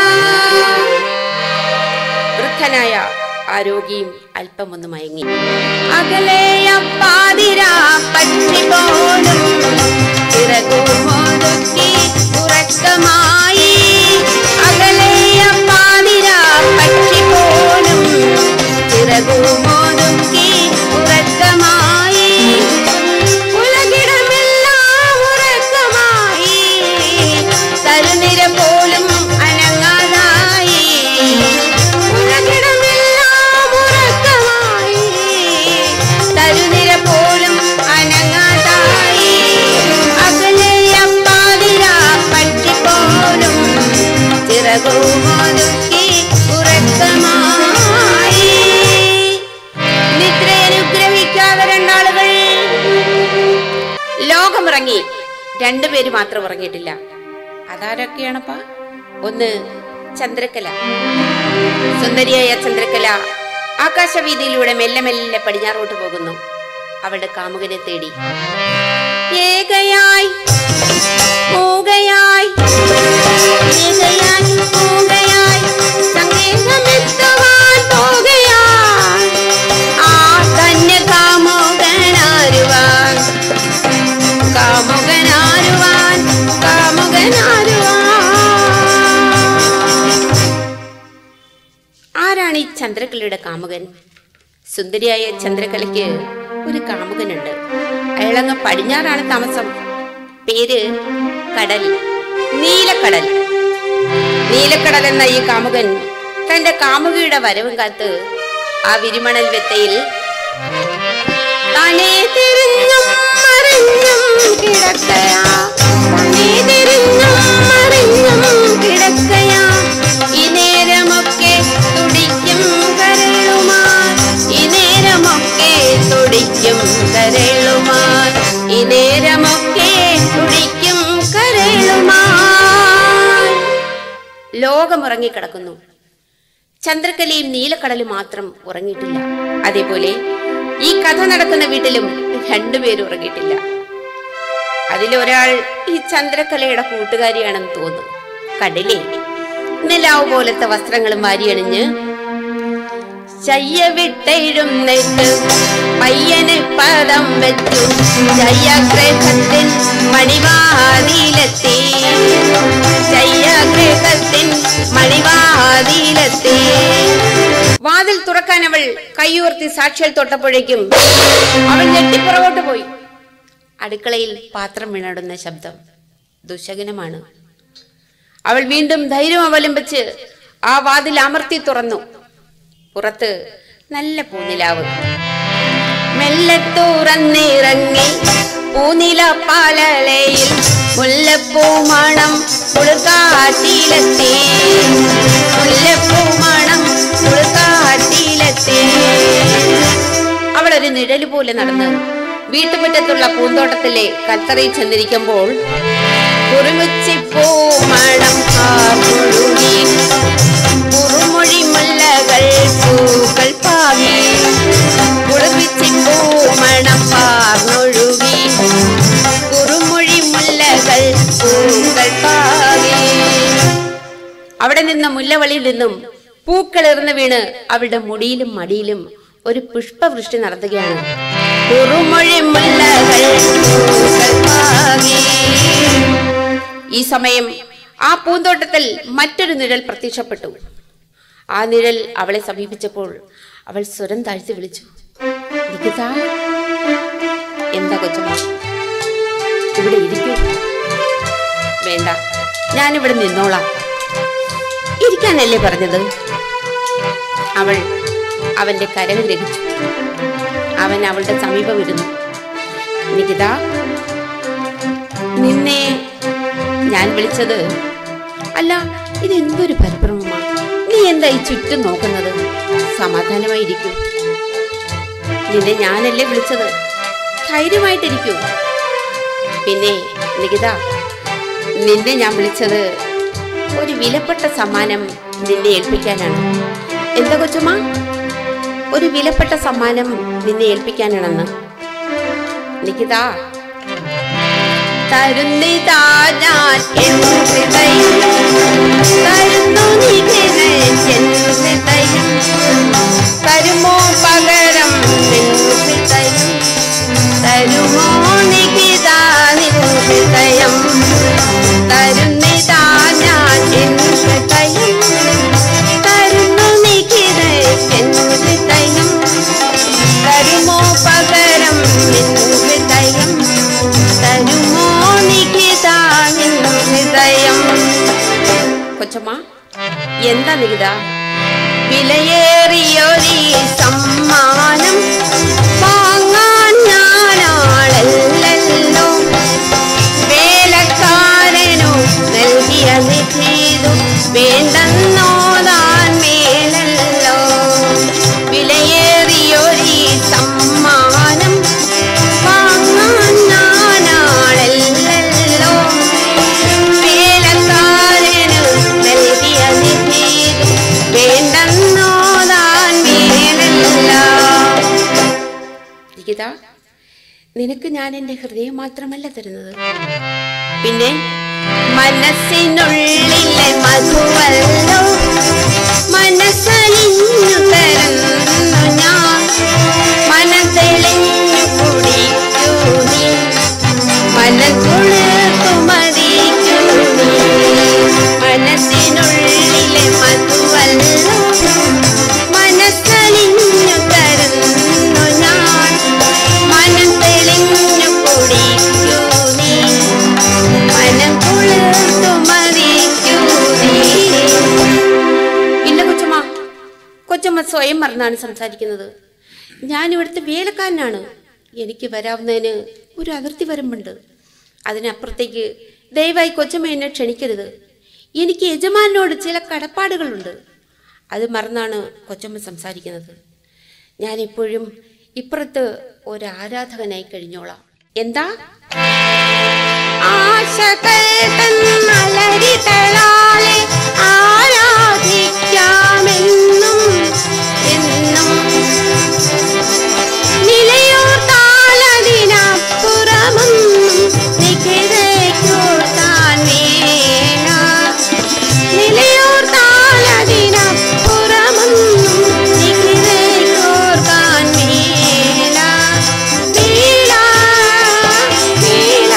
വൃദ്ധനായ ആ രോഗിയും അല്പമൊന്ന് മയങ്ങി അകലെയ പാതിര പക്ഷി പോലും ചിറകുമൊതുക്കി ഉറക്കമായി അകലെയ പാതിര പക്ഷി പോലും ചിറകുമൊതുക്കി ഉറക്കമായി ഉലകിടമെല്ലാം ഉറക്കമായി തരുനിര പോലും അനങ്ങാതായി ഉലകിടമെല്ലാം ഉറക്കമായി തരുനിര പോലും അനങ്ങാതായി അകലെയപ്പാതിര പക്ഷി പോലും ചിറകുമൊതുക്കി ഉറക്കമായി നിദ്ര അനുഗ്രഹിക്കാതെ രണ്ടാളുകൾ ലോകമിറങ്ങി രണ്ടുപേര് മാത്രം ഉറങ്ങിയിട്ടില്ല അതാരൊക്കെയാണപ്പാ ഒന്ന് ചന്ദ്രക്കല സുന്ദരിയായ ചന്ദ്രക്കല ആകാശവീതിയിലൂടെ മെല്ലെ മെല്ലെ പടിഞ്ഞാറോട്ട് പോകുന്നു അവളുടെ കാമുകനെ തേടി ഏകയായി മൂകയായി ഏകയായി മൂകയായി സംഗീതമെത്തുവാൻ പോകുകയായി ആ ധന്യ കാമുകനാരുവാൻ കാമുകനാരുവാൻ കാമുകനാരുവാൻ ആരാണ് ഈ ചന്ദ്രകലയുടെ കാമുകൻ സുന്ദരിയായ ചന്ദ്രകലയ്ക്ക് ഒരു കാമുകനുണ്ട് അയാളങ്ങ് പടിഞ്ഞാറാണ് താമസം പേര് കടൽ നീലക്കടൽ നീലക്കടൽ എന്ന ഈ കാമുകൻ തന്റെ കാമുകിയുടെ വരവും കാത്ത് ആ വിരിമണൽ വെത്തയിൽ താനേ തിരിഞ്ഞും മറിഞ്ഞും കിടക്കയാ താനേ തിരിഞ്ഞും മറിഞ്ഞും കിടക്കയാ ഈ നേരമൊക്കെ തുടിക്കും കരളുമാർ ഈ നേരമൊക്കെ തുടിക്കും കരളുമാർ ഈ നേരമൊക്കെ തുടിക്കും കരളുമാർ ലോകം ഉറങ്ങിക്കിടക്കുന്നു ചന്ദ്രക്കലയും നീലക്കടലും മാത്രം ഉറങ്ങിയിട്ടില്ല അതേപോലെ ഈ കഥ നടക്കുന്ന വീട്ടിലും രണ്ടുപേരും ഉറങ്ങിയിട്ടില്ല അതിലൊരാൾ ഈ ചന്ദ്രക്കലയുടെ കൂട്ടുകാരിയാണെന്ന് തോന്നുന്നു കണ്ടില്ലേ നിലാവ് പോലത്തെ വസ്ത്രങ്ങളും വാരിയണിഞ്ഞ് ശയ്യ വിട്ടെഴുന്നേറ്റ് പയ്യനെ പദം വെച്ചു ജയഗ്രഹത്തിൻ മണിവാതിലെത്തി ജയഗ്രഹത്തിൻ മണിവാതിലെത്തി വാതിൽ തുറക്കാൻ അവൾ കൈയുയർത്തി സാക്ഷികൾ തൊട്ടപ്പോഴേക്കും അവൾ ഞെട്ടിപ്പുറകോട്ട് പോയി അടുക്കളയിൽ പാത്രം വീണടുന്ന ശബ്ദം ദുശകനമാണ് അവൾ വീണ്ടും ധൈര്യം അവലംബിച്ച് ആ വാതിൽ അമർത്തി തുറന്നു പുറത്ത് നല്ല പൂനിലാവ് മെല്ലെ തുറന്നിറങ്ങി പൂനില പാലലയിൽ മുല്ലപ്പൂ മണം കുളിർക്കാട്ടിലെത്തി മുല്ലപ്പൂ മണം കുളിർക്കാട്ടിലെത്തി അവൾ ഒരു നിഴല് പോലെ നടന്ന് വീട്ടുമുറ്റത്തുള്ള പൂന്തോട്ടത്തിലെ കത്തറയിൽ ചെന്നിരിക്കുമ്പോൾ കുറുമുച്ചിപ്പൂ മണം കാർമുഴുകി കുറുമൊഴി മുല്ലകൾ പൂക്കൾ പാകി കുളിർപ്പിച്ചിപ്പൂ മണം പാർന്നൊഴുകി കുറുമൊഴി മുല്ലകൾ പൂക്കൾ പാകി അവിടെ നിന്ന മുല്ലവളിയിൽ നിന്നും പൂക്കളിർന്ന് വീണ് അവളുടെ മുടിയിലും മടിയിലും ഒരു പുഷ്പവൃഷ്ടി നടത്തുകയാണ് കുറുമൊഴി മുല്ലകൾ പൂക്കൾ പാകി ഈ സമയം ആ പൂന്തോട്ടത്തിൽ മറ്റൊരു നിഴൽ പ്രത്യക്ഷപ്പെട്ടു ആ നിഴൽ അവളെ സമീപിച്ചപ്പോൾ അവൾ സ്വരം താഴ്ത്തി വിളിച്ചു "നികിത, എന്താ കൊച്ചമ്മ ഇവിടെ ഇരിക്കൂ വേണ്ട ഞാനിവിടെ നിന്നോളാം ഇരിക്കാനല്ലേ പറഞ്ഞത് അവൾ അവന്റെ കരം ഗ്രഹിച്ചു അവൻ അവളുടെ സമീപം ഇരുന്നു നികിത നിന്നെ ഞാൻ വിളിച്ചത് അല്ല ഇത് എന്തൊരു പരിഭ്രമമാ നീ എന്താ ഈ ചുറ്റും നോക്കുന്നത് സമാധാനമായിരിക്കൂ നിന്നെ ഞാനല്ലേ വിളിച്ചത് ധൈര്യമായിട്ടിരിക്കൂ പിന്നെ നികിത നിന്നെ ഞാൻ വിളിച്ചത് ഒരു വിലപ്പെട്ട സമ്മാനം നിന്നെ ഏൽപ്പിക്കാനാണ് എന്താ കൊച്ചുമ്മ ഒരു വിലപ്പെട്ട സമ്മാനം നിന്നെ ഏൽപ്പിക്കാനാണെന്ന് നികിത തരുന്നിതാ ഞാൻ എൻ ഹൃദയം തരുന്നു നികിതൻ ഹൃദയം തരുമോ പകരം നിൻ ഹൃദയം തരുമോ നികിത നിൻ ഹൃദയം തരുന്നിതാ ഞാൻ എൻ ഹൃദയം തരുന്നു നികിത എൻ ഹൃദയം തരുമോ പകരം നിൻ ഹൃദയം തരുമോ നികിത നിൻ ഹൃദയം കൊച്ചമ്മ എന്താ നികിത വിലയേറിയൊരീ സമ്മാനം വാങ്ങാൻ ഞാനാളല്ലോ വേലക്കാരനു നൽകിയ നിധീതു വേണ്ടെന്നോതാൻ മേലല്ലോ വിലയേറിയൊരീ സമ്മാനം വാങ്ങാൻ ഞാനാളല്ലോ വേലക്കാരനു നൽകിയ നിധീതു വേണ്ടെന്നോതാൻ മേലല്ലോ ഗീത നിനക്ക് ഞാൻ എൻ്റെ ഹൃദയം മാത്രമല്ല തരുന്നത് പിന്നെ മനസ്സിനുള്ളിലെ മധുവല്ലോ മനസ്സലിഞ്ഞു തരുന്നു ഞാൻ മനത്തെളിഞ്ഞു കുടിക്കൂ നീ മനസ്സുണർത്തു മതിക്കൂ നീ മനസ്സിനുള്ളിലെ മധുവല്ലോ മനസ്സലിഞ്ഞു തരുന്നു ഞാൻ മനം തെളിഞ്ഞു കുടിക്കൂ നീ മനം കുളിർത്തു മതിക്കൂ നീ മറന്നാണ് സംസാരിക്കുന്നത് ഞാൻ ഇവിടുത്തെ വേലക്കാരനാണ് എനിക്ക് വരാവുന്നതിന് ഒരു അതിർത്തി വരമ്പുണ്ട് അതിനപ്പുറത്തേക്ക് ദയവായി കൊച്ചമ്മ എന്നെ ക്ഷണിക്കരുത് എനിക്ക് യജമാനോട് ചില കടപ്പാടുകളുണ്ട് അത് മറന്നാണ് കൊച്ചമ്മ സംസാരിക്കുന്നത് ഞാൻ എപ്പോഴും ഇപ്പുറത്ത് ഒരു ആരാധകനായി കഴിഞ്ഞോളാം എന്താ ആശകൾ തൻ മലരിതളാലെ ആരാധിക്കാമെന്നും എന്നും നിലയൂർ താളതിനപ്പുറമൊന്നും നിഖിതയ്ക്കോർത്താൻ മേല നിലയൂർ താളതിനപ്പുറമൊന്നും നിഖിതയ്ക്കോർക്കാൻ മേല മേല മേല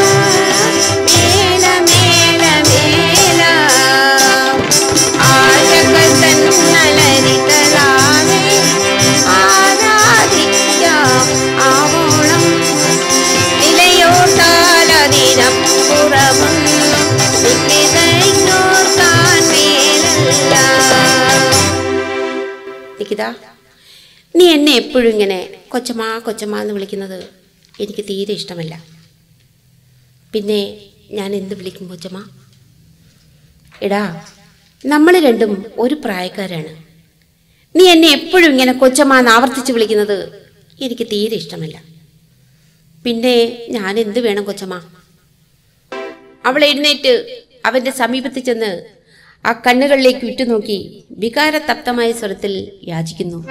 മേല മേല മേല ആശകൾ തൻ നലരിതളാലെ ആരാധിക്കാം ആവോളം നിലയോട്ടാലതിനപ്പുറമൊന്നും നിഖിതയ്ക്കോർക്കാൻ മേലല്ല നിഖിത നീ എന്നെ എപ്പോഴും ഇങ്ങനെ കൊച്ചമ്മ കൊച്ചമ്മ എന്ന് വിളിക്കുന്നത് എനിക്ക് തീരെ ഇഷ്ടമല്ല പിന്നെ ഞാൻ എന്ത് വിളിക്കും കൊച്ചമ്മ എടാ നമ്മൾ രണ്ടും ഒരു പ്രായക്കാരാണ് നീ എന്നെ എപ്പോഴും ഇങ്ങനെ കൊച്ചമ്മ എന്ന് ആവർത്തിച്ച് വിളിക്കുന്നത് എനിക്ക് തീരെ ഇഷ്ടമല്ല പിന്നെ ഞാൻ എന്ത് വേണം കൊച്ചമ്മ അവൾ എഴുന്നേറ്റ് അവന്റെ സമീപത്ത് ചെന്ന് ആ കണ്ണുകളിലേക്ക് ഉറ്റുനോക്കി വികാരതപ്തമായ സ്വരത്തിൽ യാചിക്കുന്നു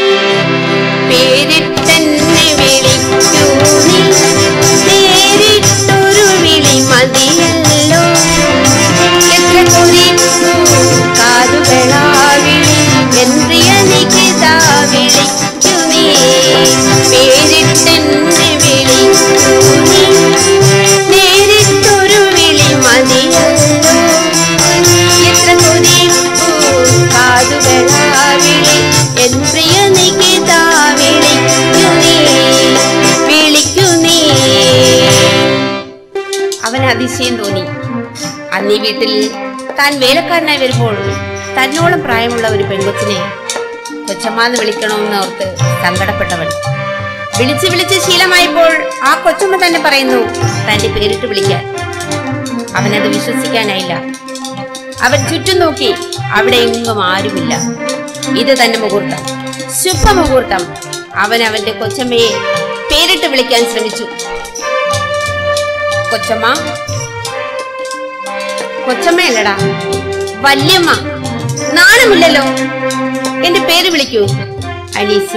പേരിട്ടെന്നെ വിളിക്കൂ നീ നേരിട്ടൊരു വിളി മതിയല്ലോ എത്ര കൊതിപ്പൂ കാതുകളാ വിളി എന്റിയ നികിതാ വിളിക്കു നീ പേരിട്ടെന്നെ വിളിക്കൂ നീ നേരിട്ടൊരു വിളി മതിയല്ലോ എത്ര കൊതിപ്പൂ കാതുകളാ വിളി എൻ പ്രിയ നികിതാ വിളിക്കു നീ വിളിക്കു നീ അവന് അതിശയം തോന്നി അന്നീ വീട്ടിൽ താൻ വേലക്കാരനായി വരുമ്പോൾ തന്നോളം പ്രായമുള്ള ഒരു പെൺകൊച്ചിനെ കൊച്ചമ്മാന്ന് വിളിക്കണമെന്ന് ഓർത്ത് സങ്കടപ്പെട്ടവൻ വിളിച്ച് വിളിച്ച് ശീലമായപ്പോൾ ആ കൊച്ചമ്മ തന്നെ പറയുന്നു തന്റെ പേരിട്ട് വിളിക്കാൻ അവനത് വിശ്വസിക്കാനായില്ല അവൻ ചുറ്റും നോക്കി അവിടെ എങ്ങും ആരുമില്ല ഇത് തന്നെ മുഹൂർത്തം ശുഭമുഹൂർത്തം അവൻ അവന്റെ കൊച്ചമ്മയെ പേരിട്ട് വിളിക്കാൻ ശ്രമിച്ചു കൊച്ചമ്മ കൊച്ചമ്മയല്ലടാ വല്യമ്മ നാണമില്ലല്ലോ എന്റെ പേര് വിളിക്കൂ അലീസ്യ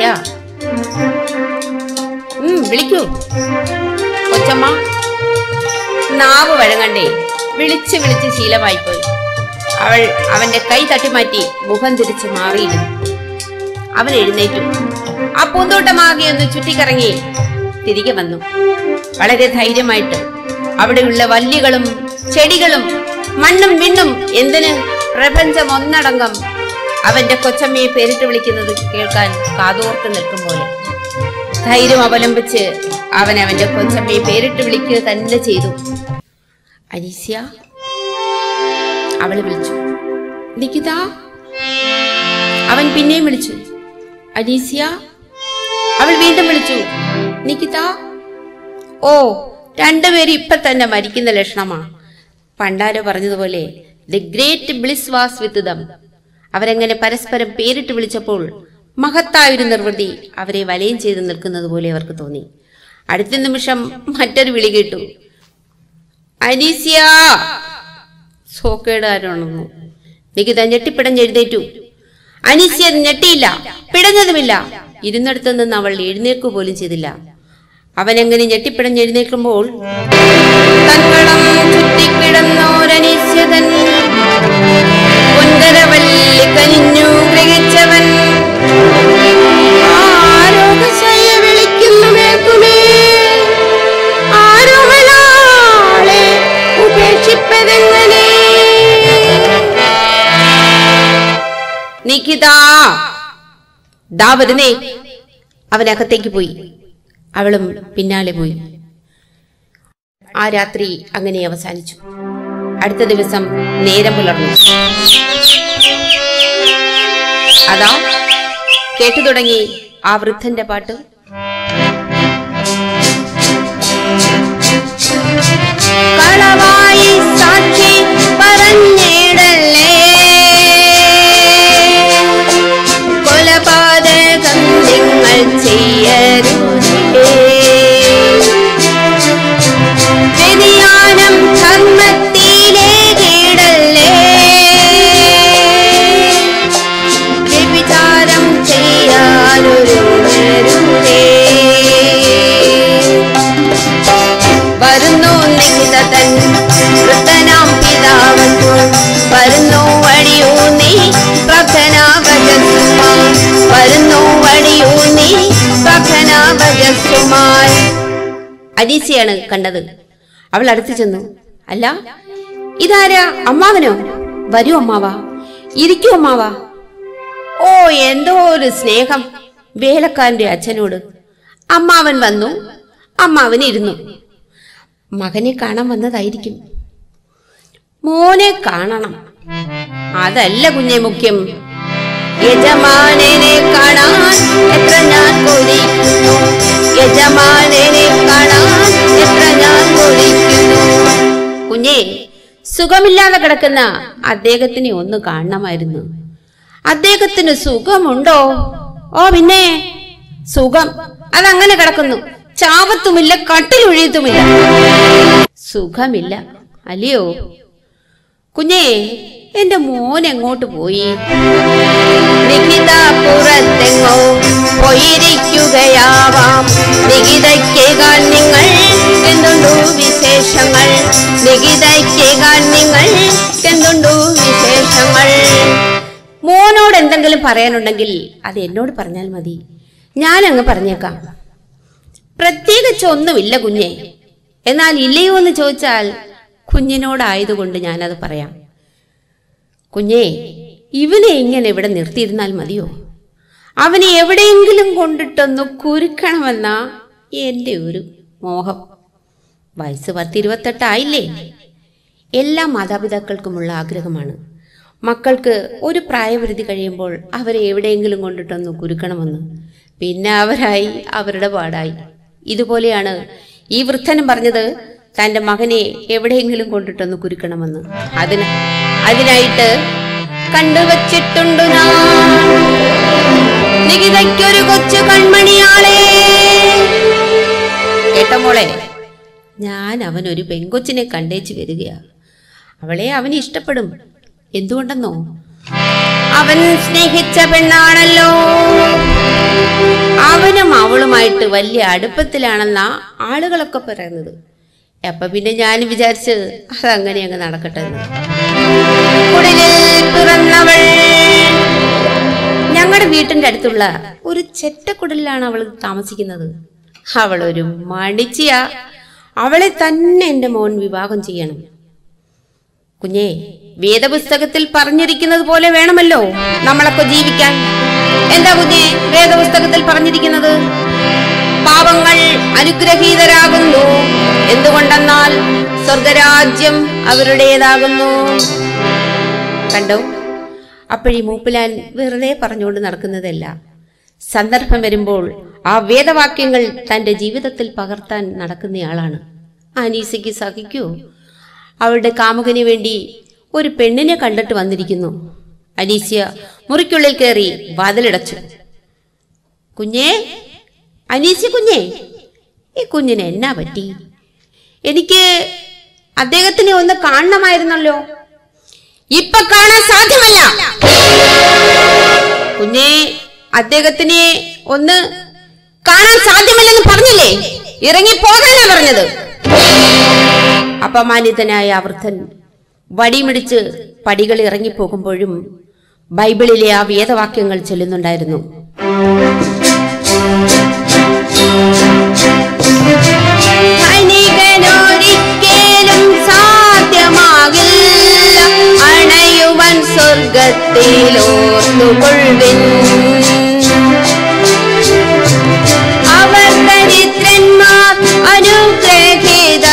ഉം വിളിക്കൂ കൊച്ചമ്മ നാവ് വഴങ്ങണ്ടേ വിളിച്ച് വിളിച്ച് ശീലമായിപ്പോയി അവൾ അവന്റെ കൈ തട്ടിമാറ്റി മുഖം തിരിച്ച് മാറിയിരുന്നു അവൻ എഴുന്നേറ്റു ആ പൂന്തോട്ടമാകെ ഒന്ന് ചുറ്റിക്കറങ്ങി തിരികെ വന്നു വളരെ ധൈര്യമായിട്ട് അവിടെയുള്ള വല്ലികളും ചെടികളും മണ്ണും വിണ്ണും എന്തിന് പ്രപഞ്ചം ഒന്നടങ്കം അവന്റെ കൊച്ചമ്മയെ പേരിട്ട് വിളിക്കുന്നത് കേൾക്കാൻ കാതോർത്ത് നിൽക്കും പോലെ ധൈര്യം അവലംബിച്ച് അവൻ അവന്റെ കൊച്ചമ്മയെ പേരിട്ട് വിളിക്കുക തന്നെ ചെയ്തു അനീസ്യ അവള് വിളിച്ചു നികിത അവൻ പിന്നെയും വിളിച്ചു അനീസ്യ അവൾ വീണ്ടും വിളിച്ചു നികിത ഓ രണ്ടുപേരും ഇപ്പൊ തന്നെ മരിക്കുന്ന ലക്ഷണമാ പണ്ടാരോ പറഞ്ഞതുപോലെ the great bliss was with them അവരെങ്ങനെ പരസ്പരം പേരിട്ട് വിളിച്ചപ്പോൾ മഹത്തായൊരു നിർവൃതി അവരെ വലയം ചെയ്ത് നിൽക്കുന്നത് പോലെ അവർക്ക് തോന്നി അടുത്ത നിമിഷം മറ്റൊരു വിളി കേട്ടു അനീസ്യ സോക്കേടുകാരുണർന്നു നികിത ഞെട്ടിപ്പിടഞ്ഞെഴുന്നേറ്റു അനീസ്യ ഞെട്ടിയില്ല പിടഞ്ഞതുമില്ല ഇരുന്നിടത്തു നിന്ന് അവൾ എഴുന്നേൽക്കു പോലും ചെയ്തില്ല അവനെങ്ങനെ ഞെട്ടിപ്പിടഞ്ഞെഴുന്നേൽക്കുമ്പോൾ തൻകളം ചുറ്റിക്കിടന്നോരനീസ്യതൻ പൊൻകരവല്ലി കനിഞ്ഞു ഗ്രഹിച്ചവൻ ആരോഗ്യശയ്യ വിളിക്കുന്നു മേൽക്കുമേ ആരോമലാളെ ഉപേക്ഷിപ്പതെങ്ങനെ നിഖിതാ ദാ വരുന്നേ അവനകത്തേക്ക് പോയി അവളും പിന്നാലെ പോയി ആ രാത്രി അങ്ങനെ അവസാനിച്ചു അടുത്ത ദിവസം നേരം പുലർന്നു അതാ കേട്ടു തുടങ്ങി ആ വൃദ്ധന്റെ പാട്ട് കളവായി സാക്ഷി പറഞ്ഞിടല്ലേ കൊലപാതകം നിങ്ങൾ ചെയ്യരുതേ വ്യതിയാനം ധർമ്മത്തിലെ കീടല്ലേ വ്യഭിചാരം ചെയ്യാനൊരു വരുന്നു നിഹിതൻ വൃത്തനാം പിതാവൻ വരുന്നു വഴിയൂന്നി പ്രാർത്ഥന ഭജസ്സുമാൻ വരുന്നു വഴിയൂന്നി പ്രാർത്ഥന ഭജസ്സുമാൻ അലീസിയാണ് കണ്ടത് അവൾ അടുത്തു ചെന്നു അല്ല ഇതാരാ അമ്മാവനോ വരൂ അമ്മാവാ ഇരിക്കൂ അമ്മാവാ ഓ എന്തോ ഒരു സ്നേഹം വേലക്കാരന്റെ അച്ഛനോട് അമ്മാവൻ വന്നു അമ്മാവൻ ഇരുന്നു മകനെ കാണാൻ വന്നതായിരിക്കും മോനെ കാണണം അതല്ല കുഞ്ഞെ മുഖ്യം യജമാനനെ കാണാൻ എത്ര ഞാൻ കൊതിക്കുന്നു യജമാനനെ കാണാൻ എത്ര ഞാൻ കൊതിക്കുന്നു കുഞ്ഞെ സുഖമില്ലാതെ കിടക്കുന്ന അദ്ദേഹത്തിനെ ഒന്ന് കാണണമായിരുന്നു അദ്ദേഹത്തിന് സുഖമുണ്ടോ ഓ പിന്നെ സുഖം അതങ്ങനെ കിടക്കുന്നു ചാവത്തുമില്ല കട്ടിലൊഴിയത്തുമില്ല സുഖമില്ല അല്ലയോ കുഞ്ഞേ എന്റെ മോൻ എങ്ങോട്ട് പോയി നികിത പുറത്തെങ്ങോ പോയിരിക്കുകയാവാം നികിതയ്ക്കേകാൻ നിങ്ങൾ എന്തുണ്ടു വിശേഷങ്ങൾ നികിതയ്ക്കേകാൻ നിങ്ങൾ എന്തുണ്ടു വിശേഷങ്ങൾ മോനോട് എന്തെങ്കിലും പറയാനുണ്ടെങ്കിൽ അത് എന്നോട് പറഞ്ഞാൽ മതി ഞാനങ്ങ് പറഞ്ഞേക്കാം പ്രത്യേകിച്ച് ഒന്നുമില്ല കുഞ്ഞെ എന്നാൽ ഇല്ലയോ എന്ന് ചോദിച്ചാൽ കുഞ്ഞിനോടായതുകൊണ്ട് ഞാനത് പറയാം കുഞ്ഞേ ഇവനെ ഇങ്ങനെ ഇവിടെ നിർത്തിയിരുന്നാൽ മതിയോ അവനെ എവിടെയെങ്കിലും കൊണ്ടിട്ടൊന്ന് കുരുക്കണമെന്ന എൻ്റെ ഒരു മോഹം വയസ്സ് പത്തിരുപത്തെട്ടായില്ലേ എല്ലാ മാതാപിതാക്കൾക്കുമുള്ള ആഗ്രഹമാണ് മക്കൾക്ക് ഒരു പ്രായപരിധി കഴിയുമ്പോൾ അവരെ എവിടെയെങ്കിലും കൊണ്ടിട്ടൊന്ന് കുരുക്കണമെന്ന് പിന്നെ അവരായി അവരുടെ പാടായി ഇതുപോലെയാണ് ഈ വൃദ്ധനും പറഞ്ഞത് തന്റെ മകനെ എവിടെയെങ്കിലും കൊണ്ടിട്ടൊന്ന് കുരുക്കണമെന്ന് അതിന് അതിനായിട്ട് കണ്ടുവച്ചിട്ടുണ്ട് ഞാൻ നികിതയ്ക്കൊരു കൊച്ചു കൺമണിയാളെ കേട്ട മോളെ ഞാൻ അവനൊരു പെങ്കൊച്ചിനെ കണ്ടേച്ചു വരികയാ അവളെ അവന് ഇഷ്ടപ്പെടും എന്തുകൊണ്ടെന്നോ അവൻ സ്നേഹിച്ച പെണ്ണാണല്ലോ അവനും അവളുമായിട്ട് വലിയ അടുപ്പത്തിലാണെന്നാ ആളുകളൊക്കെ പറയുന്നത് അപ്പൊ പിന്നെ ഞാൻ വിചാരിച്ച് അതങ്ങനെ അങ്ങ് നടക്കട്ടെ എന്ന്. കുടിലിൽ പിറന്നവൾ ഞങ്ങളുടെ വീട്ടിന്റെ അടുത്തുള്ള ഒരു ചെറ്റക്കുടലിലാണ് അവൾ താമസിക്കുന്നത് അവൾ ഒരു മടിച്ചിയ അവളെ തന്നെ എന്റെ മോൻ വിവാഹം ചെയ്യണം കുഞ്ഞേ വേദപുസ്തകത്തിൽ പറഞ്ഞിരിക്കുന്നത് പോലെ വേണമല്ലോ നമ്മളൊക്കെ ജീവിക്കാൻ എന്താ കുഞ്ഞേ വേദപുസ്തകത്തിൽ പറഞ്ഞിരിക്കുന്നത് പാവങ്ങൾ അനുഗ്രഹീതരാകുന്നു എന്തുകൊണ്ടെന്നാൽ സ്വർഗരാജ്യം അവരുടേതാകുന്നു കണ്ടോ അപ്പോഴീ മൂപ്പിലാൻ വെറുതെ പറഞ്ഞുകൊണ്ട് നടക്കുന്നതല്ല സന്ദർഭം വരുമ്പോൾ ആ വേദവാക്യങ്ങൾ തന്റെ ജീവിതത്തിൽ പകർത്താൻ നടക്കുന്നയാളാണ് അനീസയ്ക്ക് സഹിക്കൂ അവളുടെ കാമുകന് വേണ്ടി ഒരു പെണ്ണിനെ കണ്ടിട്ട് വന്നിരിക്കുന്നു അനീസ്യ മുറിക്കുള്ളിൽ കയറി വാതിലടച്ചു കുഞ്ഞേ അനീസ്യ കുഞ്ഞേ ഈ കുഞ്ഞിന് എന്നാ പറ്റി എനിക്ക് അദ്ദേഹത്തിനെ ഒന്ന് കാണണമായിരുന്നല്ലോ ഇപ്പൊ കാണാൻ സാധ്യമല്ല കുഞ്ഞേ അദ്ദേഹത്തിനെ ഒന്ന് കാണാൻ സാധ്യമല്ലെന്ന് പറഞ്ഞില്ലേ ഇറങ്ങി പോകാനാ പറഞ്ഞത് അപമാനിതനായ ആ വൃദ്ധൻ വടിമിടിച്ച് പടികൾ ഇറങ്ങിപ്പോകുമ്പോഴും ബൈബിളിലെ ആ വേദവാക്യങ്ങൾ ചൊല്ലുന്നുണ്ടായിരുന്നു ധനികനൊരിക്കലും സാധ്യമാകില്ല അണയുവൻ സ്വർഗത്തിലോർത്തുകൊള്ളിൻ അവർ ദരിദ്രന്മാർ അനുഗ്രഹീത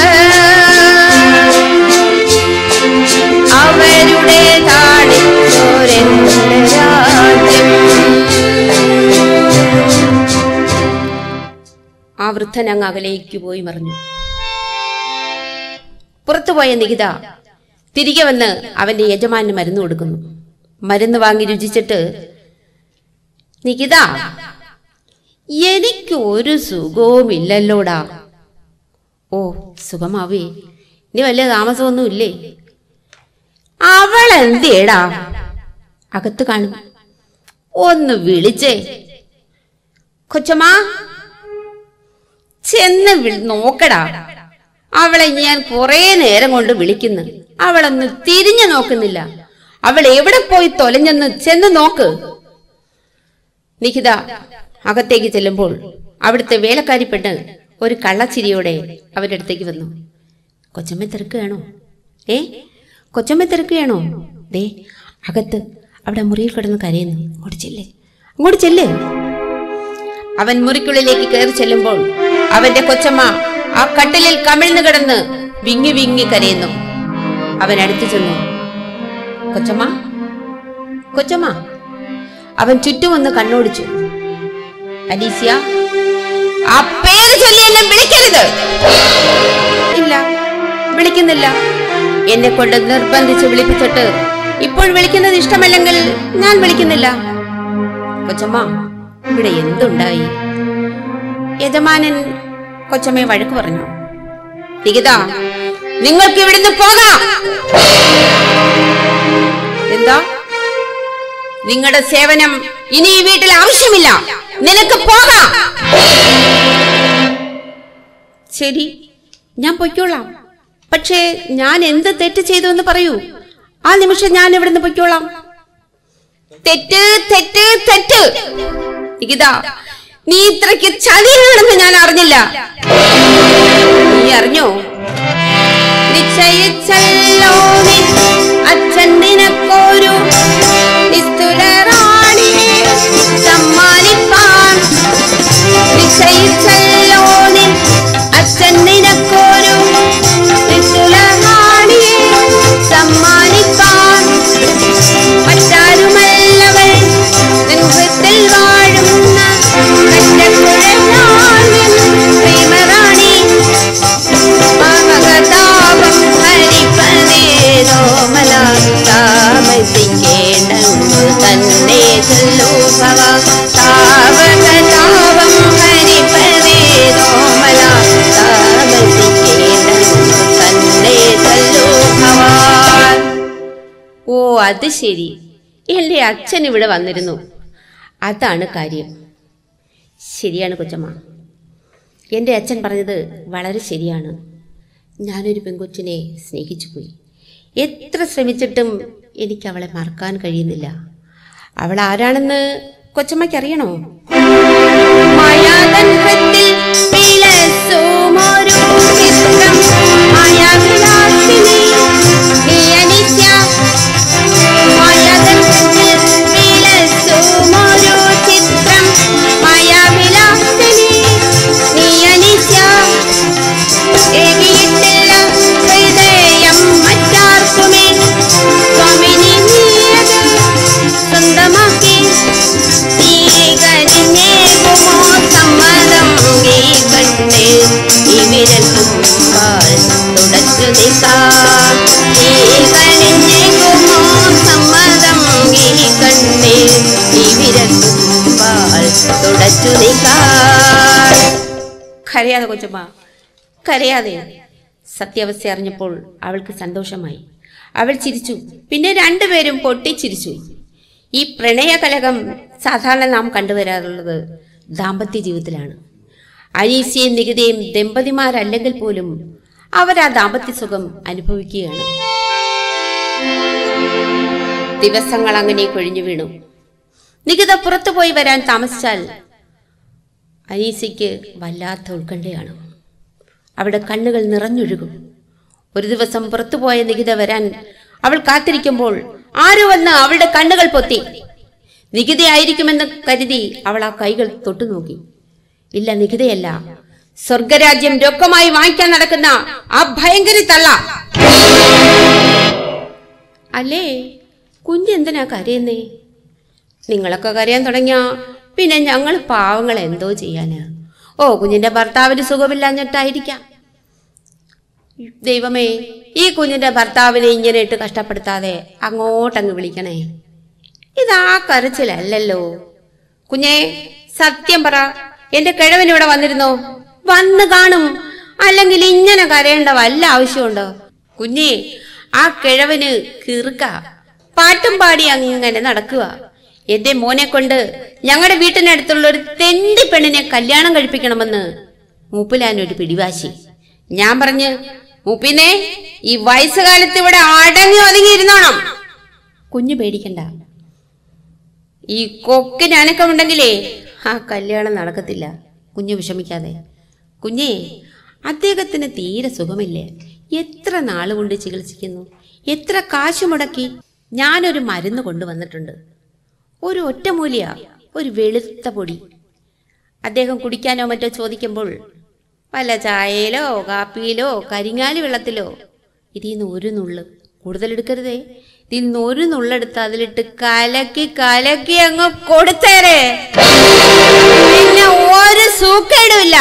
അവരുടെ താടിച്ചോരെന്റെ രാജ്യം വൃദ്ധൻ അങ്ങ് അകലേക്ക് പോയി മറിഞ്ഞു പുറത്തുപോയ നികിത തിരികെ വന്ന് അവന്റെ യജമാന് മരുന്ന് കൊടുക്കുന്നു മരുന്ന് വാങ്ങി രുചിച്ചിട്ട് നികിത എനിക്ക് ഒരു സുഖവും ഇല്ലല്ലോടാ ഓ സുഖമാവേ ഇനി വലിയ താമസമൊന്നും ഇല്ലേ അവൾ എന്തേടാ അകത്ത് കാണും ഒന്ന് വിളിച്ചേ കൊച്ചമ്മ ചെന്ന് വി- നോക്കടാ അവളെ ഞാൻ കുറെ നേരം കൊണ്ട് വിളിക്കുന്നു അവളൊന്ന് തിരിഞ്ഞു നോക്കുന്നില്ല അവൾ എവിടെ പോയി തൊലഞ്ഞെന്ന് ചെന്ന് നോക്ക് നിഖിത അകത്തേക്ക് ചെല്ലുമ്പോൾ അവിടുത്തെ വേലക്കാരി പെണ്ണ് ഒരു കള്ളച്ചിരിയോടെ അവരുടെ അടുത്തേക്ക് വന്നു കൊച്ചമ്മ തിരക്കുകയാണോ ഏ കൊച്ചമ്മ തിരക്കുകയാണോ ദേ അകത്ത് അവിടെ മുറിയിൽ കിടന്ന് കരയുന്നു അങ്ങോട്ട് ചെല്ലേ അങ്ങോട്ട് ചെല്ലേ അവൻ മുറിക്കുള്ളിലേക്ക് കയറി ചെല്ലുമ്പോൾ അവന്റെ കൊച്ചമ്മ ആ കട്ടിലിൽ കമിഴ്ന്നു കിടന്ന് വിങ്ങി വിങ്ങി കരയുന്നു അവൻ അടുത്തു ചെന്നു കൊച്ചമ്മ കൊച്ചമ്മ അവൻ ചുറ്റും ഒന്ന് കണ്ണോടിച്ചു അലീസിയ ആ പേര് ചൊല്ലി എന്നെ വിളിക്കരുത് ഇല്ല വിളിക്കുന്നില്ല എന്നെ കൊണ്ട് നിർബന്ധിച്ച് വിളിപ്പിച്ചിട്ട് ഇപ്പോൾ വിളിക്കുന്നത് ഇഷ്ടമല്ലെങ്കിൽ ഞാൻ വിളിക്കുന്നില്ല കൊച്ചമ്മ ഇവിടെ എന്തുണ്ടായി യജമാനൻ കൊച്ചമ്മയെ വഴക്ക് പറഞ്ഞു നികിത നിങ്ങൾക്ക് ഇവിടുന്ന് പോകാം എന്താ നിങ്ങളുടെ സേവനം ഇനി ഈ വീട്ടിൽ ആവശ്യമില്ല നിനക്ക് പോകാം ശരി ഞാൻ പൊയ്ക്കോളാം പക്ഷേ ഞാൻ എന്ത് തെറ്റ് ചെയ്തു എന്ന് പറയൂ ആ നിമിഷം ഞാൻ ഇവിടുന്ന് പൊയ്ക്കോളാം തെറ്റ് തെറ്റ് തെറ്റ് നികിത നീ ഇത്രയ്ക്ക് ചതിയാണെന്ന് ഞാൻ അറിഞ്ഞില്ല നീ അറിഞ്ഞോ നിശ്ചയിച്ചല്ലോ നീ അച്ഛൻ നിനക്കൊരു നിസ്തുല റാണിയെ സമ്മാനിപ്പാൻ നിശ്ചയിച്ചല്ലോ നീ അച്ഛൻ നിനക്കൊരു നിസ്തുല റാണിയെ സമ്മാനിപ്പാൻ മറ്റാരുമല്ലവൾ നിൻ ഹൃത്തിൽ വാഴുന്ന കറ്റക്കുഴലാണിൻ പ്രേമറാണി പാവകതാപം ഹരിപ്പനേരോമല താമസിക്കേണ്ടു തന്നെ ചൊല്ലു ഭവ താവകതാപം ഹരിപ്പനേരോമല താമസിക്കേണ്ടു തന്നെ ചൊല്ലു ഭവാൻ ഓ അത് ശരി എൻ്റെ അച്ഛൻ ഇവിടെ വന്നിരുന്നു അതാണ് കാര്യം ശരിയാണ് കൊച്ചമ്മ എൻ്റെ അച്ഛൻ പറഞ്ഞത് വളരെ ശരിയാണ് ഞാനൊരു പെൺകൊച്ചിനെ സ്നേഹിച്ചു പോയി എത്ര ശ്രമിച്ചിട്ടും എനിക്ക് അവളെ മറക്കാൻ കഴിയുന്നില്ല അവൾ ആരാണെന്ന് കൊച്ചമ്മയ്ക്ക് അറിയണോ മായാതൻ ഹൃത്തിൽ വിലസുമൊരു ചിത്രം മായാവിലാസിനി നീ അനിത്യ മായാതൻ ഹൃത്തിൽ വിലസുമൊരു ചിത്രം മായാവിലാസിനി നീ അനിത്യ ഏകിയിട്ടില്ല ഹൃദയം മറ്റാർക്കുമേ സ്വാമിനി നീയത് സ്വന്തമാക്കി നീ കനിഞ്ഞേകുമോ സമ്മതം നീ കണ്ടേ ഈ വിരൽ തുമ്പാൽ തുടച്ചു നിൽക്കാം നീ കനിഞ്ഞേകുമോ സമ്മതം നീ കണ്ടേ ഈ വിരൽ തുമ്പാൽ തുടച്ചു നിൽക്കാം കരയാതെ കൊച്ചമ്മ കരയാതെ സത്യാവസ്ഥ അറിഞ്ഞപ്പോൾ അവൾക്ക് സന്തോഷമായി അവൾ ചിരിച്ചു പിന്നെ രണ്ടുപേരും പൊട്ടിച്ചിരിച്ചു ഈ പ്രണയകലകം സാധാരണ നാം കണ്ടുവരാറുള്ളത് ദാമ്പത്യ ജീവിതത്തിലാണ് അനീസിയും നികിതയും ദമ്പതിമാരല്ലെങ്കിൽ പോലും അവർ ആ ദാമ്പത്യ സുഖം അനുഭവിക്കുകയാണ് ദിവസങ്ങൾ അങ്ങനെ കൊഴിഞ്ഞു വീണു നികിത പുറത്തുപോയി വരാൻ താമസിച്ചാൽ അനീസയ്ക്ക് വല്ലാത്ത ഉത്കണ്ഠയാണ് അവിടെ കണ്ണുകൾ നിറഞ്ഞൊഴുകും ഒരു ദിവസം പുറത്തുപോയ നികിത വരാൻ അവൾ കാത്തിരിക്കുമ്പോൾ ആരോ വന്ന് അവളുടെ കണ്ണുകൾ പൊത്തി നികിതയായിരിക്കുമെന്ന് കരുതി അവൾ ആ കൈകൾ തൊട്ടുനോക്കി ഇല്ല നികിതയല്ല സ്വർഗരാജ്യം രൊക്കമായി വാങ്ങിക്കാൻ നടക്കുന്ന ആ ഭയങ്കര തള്ള അല്ലേ കുഞ്ഞെന്തിനാ കരയുന്നേ നിങ്ങളൊക്കെ കരയാൻ തുടങ്ങിയ പിന്നെ ഞങ്ങൾ പാവങ്ങൾ എന്തോ ചെയ്യാന് ഓ കുഞ്ഞിന്റെ ഭർത്താവിന് സുഖമില്ലാഞ്ഞിട്ടായിരിക്കാം ദൈവമേ ഈ കുഞ്ഞിന്റെ ഭർത്താവിനെ ഇങ്ങനെ ഇട്ട് കഷ്ടപ്പെടുത്താതെ അങ്ങോട്ടങ്ങ് വിളിക്കണേ ഇതാ കരച്ചിലല്ലല്ലോ കുഞ്ഞേ സത്യം പറ എന്റെ കിഴവൻ ഇവിടെ വന്നിരുന്നോ വന്ന് കാണും അല്ലെങ്കിൽ ഇങ്ങനെ കരയേണ്ട വല്ല ആവശ്യമുണ്ടോ കുഞ്ഞേ ആ കിഴവന് കീറുക്ക പാട്ടും പാടി അങ്ങനെ നടക്കുക എന്റെ മോനെ കൊണ്ട് ഞങ്ങളുടെ വീട്ടിനടുത്തുള്ള ഒരു തെണ്ടി പെണ്ണിനെ കല്യാണം കഴിപ്പിക്കണമെന്ന് മൂപ്പിലാനൊരു പിടിവാശി ഞാൻ പറഞ്ഞ് മൂപ്പിനെ ഈ വയസ്സുകാലത്ത് ഇവിടെ അടങ്ങി ഒതുങ്ങി ഇരുന്നോണം കുഞ്ഞു പേടിക്കണ്ട ഈ കൊക്കിന് അനക്കമുണ്ടെങ്കിലേ ആ കല്യാണം നടക്കത്തില്ല കുഞ്ഞ് വിഷമിക്കാതെ കുഞ്ഞേ അദ്ദേഹത്തിന് തീരെ സുഖമില്ലേ എത്ര നാളുകൊണ്ട് ചികിത്സിക്കുന്നു എത്ര കാശ് മുടക്കി ഞാനൊരു മരുന്ന് കൊണ്ടുവന്നിട്ടുണ്ട് ഒരു ഒറ്റമൂലിയ ഒരു വെളുത്ത പൊടി അദ്ദേഹം കുടിക്കാനോ മറ്റോ ചോദിക്കുമ്പോൾ വല്ല ചായയിലോ കാപ്പിയിലോ കരിങ്ങാലി വെള്ളത്തിലോ ഇതിൽ നിന്ന് ഒരു നുള്ള് കൂടുതൽ എടുക്കരുതേ ഇതിൽ നിന്ന് ഒരു നുള്ളെടുത്ത് അതിലിട്ട് കലക്കി കലക്കി അങ്ങ് കൊടുത്തേരെ പിന്നെ ഒരു സൂക്കേടുമില്ല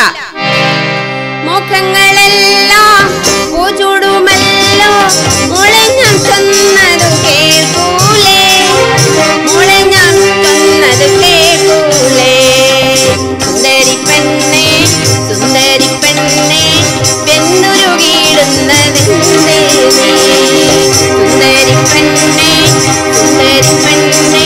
മുഖങ്ങളെല്ലാം പൂചൂടുമല്ലോ മോളെ ഞാൻ ചെന്നത് കേൾക്കൂലേ മോളെ ഞാൻ ചെന്നത് കേൾക്കൂലേ സുന്ദരി പെണ്ണേ സുന്ദരി പെണ്ണേ വെന്നുരുകിടുന്നതെന്തേ സുന്ദരി പെണ്ണേ സുന്ദരി പെണ്ണേ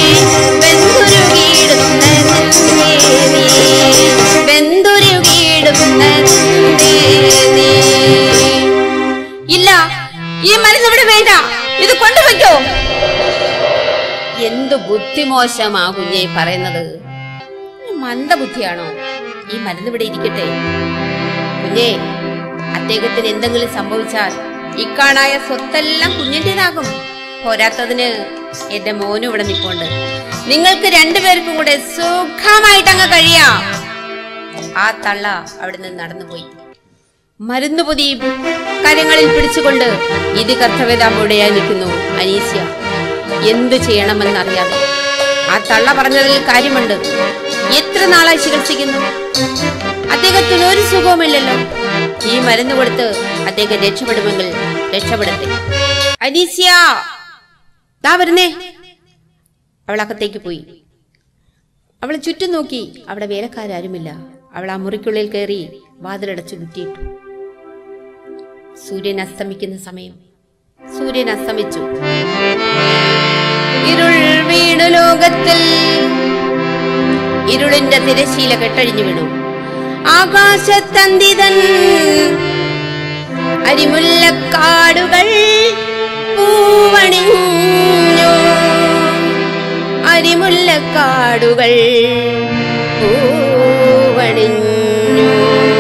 വെന്തുരുകിടുന്നതെന്തേ വെന്തുരുകിടുന്നതെന്തേ ഇല്ല ഈ മരുന്ന് ഇവിടെ വേണ്ട ഇത് കൊണ്ടുവയ്ക്കോ എന്തു ബുദ്ധിമോശമാ കുഞ്ഞെ പറയുന്നത് മന്ദബുദ്ധിയാണോ ഈ മരുന്ന് ഇവിടെ ഇരിക്കട്ടെ കുഞ്ഞേ അദ്ദേഹത്തിന് എന്തെങ്കിലും സംഭവിച്ചാൽ ഇക്കാണായ സ്വത്തെല്ലാം കുഞ്ഞിൻ്റെതാകും പോരാത്തതിന് എന്റെ മോനും ഇവിടെ നിൽപ്പുണ്ട് നിങ്ങൾക്ക് രണ്ടുപേർക്കും കൂടെ സുഖമായിട്ട് അങ്ങ് കഴിയാം ആ തള്ള അവിടെ നിന്ന് നടന്നുപോയി മരുന്ന് പൊതി കരങ്ങളിൽ പിടിച്ചുകൊണ്ട് ഇത് കർത്തവ്യതാമോടെയായി നിൽക്കുന്നു അനീസ്യ എന്ത് ചെയ്യണമെന്നറിയാതെ ആ തള്ള പറഞ്ഞതിൽ കാര്യമുണ്ട് എത്ര നാളായി ചികിത്സിക്കുന്നു അദ്ദേഹത്തിന് ഒരു സുഖവുമില്ലല്ലോ ഈ മരുന്ന് കൊടുത്ത് അദ്ദേഹം രക്ഷപ്പെടുമെങ്കിൽ രക്ഷപ്പെടട്ടെ അനീസ്യ ദാ വരുന്നേ അവൾ അകത്തേക്ക് പോയി അവൾ ചുറ്റും നോക്കി അവിടെ വേലക്കാരാരുമില്ല അവൾ ആ മുറിക്കുള്ളിൽ കയറി വാതിലടച്ചു കുറ്റിയിട്ടു സൂര്യൻ അസ്തമിക്കുന്ന സമയം സൂര്യൻ അസ്തമിച്ചു ഇരുൾ വീണു ലോകത്തിൽ ഇരുളിന്റെ തിരശീല കെട്ടഴിഞ്ഞു വീണു ആകാശത്തന്തിതൻ അരിമുല്ലക്കാടുകൾ പൂവണിഞ്ഞു അരിമുല്ലക്കാടുകൾ പൂവണിഞ്ഞു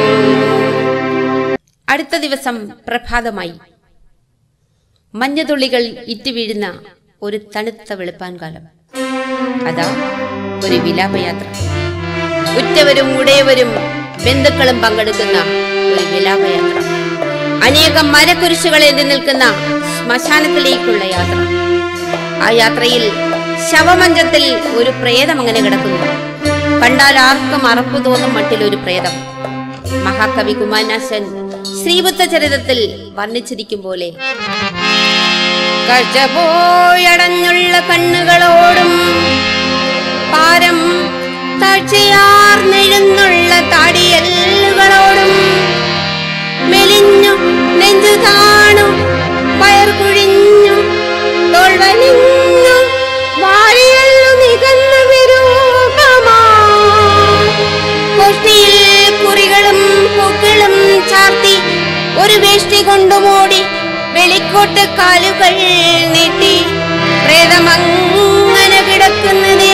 അടുത്ത ദിവസം പ്രഭാതമായി മഞ്ഞതുള്ളികൾ ഇറ്റുവീഴുന്ന ഒരു തണുത്ത വെളുപ്പാൻ കാലം അതാ ഒരു വിലാപയാത്ര ഉറ്റവരും ഉടയവരും ബന്ധുക്കളും പങ്കെടുക്കുന്ന ഒരു വിലാപയാത്ര അനേകം മരക്കുരിശുകളേന്തി നിൽക്കുന്ന ശ്മശാനത്തിലേക്കുള്ള യാത്ര ആ യാത്രയിൽ ശവമഞ്ചത്തിൽ ഒരു പ്രേതം അങ്ങനെ കിടക്കുന്നു കണ്ടാൽ ആർക്കും അറപ്പു തോന്നും മട്ടിൽ ഒരു പ്രേതം മഹാകവി കുമാരനാശൻ ശ്രീബുദ്ധ ചരിതത്തിൽ വർണ്ണിച്ചിരിക്കും പോലെ കാഴ്ച പോയടഞ്ഞുള്ള കണ്ണുകളോടും പാരം താഴ്ചയാർന്നെഴുന്നുള്ള താടിയല്ലുകളോടും മെലിഞ്ഞു നെഞ്ചു താണു പയർ കുഴിഞ്ഞു തോൾവലിഞ്ഞു വാരിയല്ലു നികന്ന വിരൂപമാ കോഷ്ടിയിൽ കുറികളും പൂക്കളും ചാർത്തി ഒരു വേഷ്ടി കൊണ്ടുമൂടി വെളിക്കോട്ട് കാലുകൾ നീട്ടി പ്രേതമങ്ങനെ കിടക്കുന്നതേ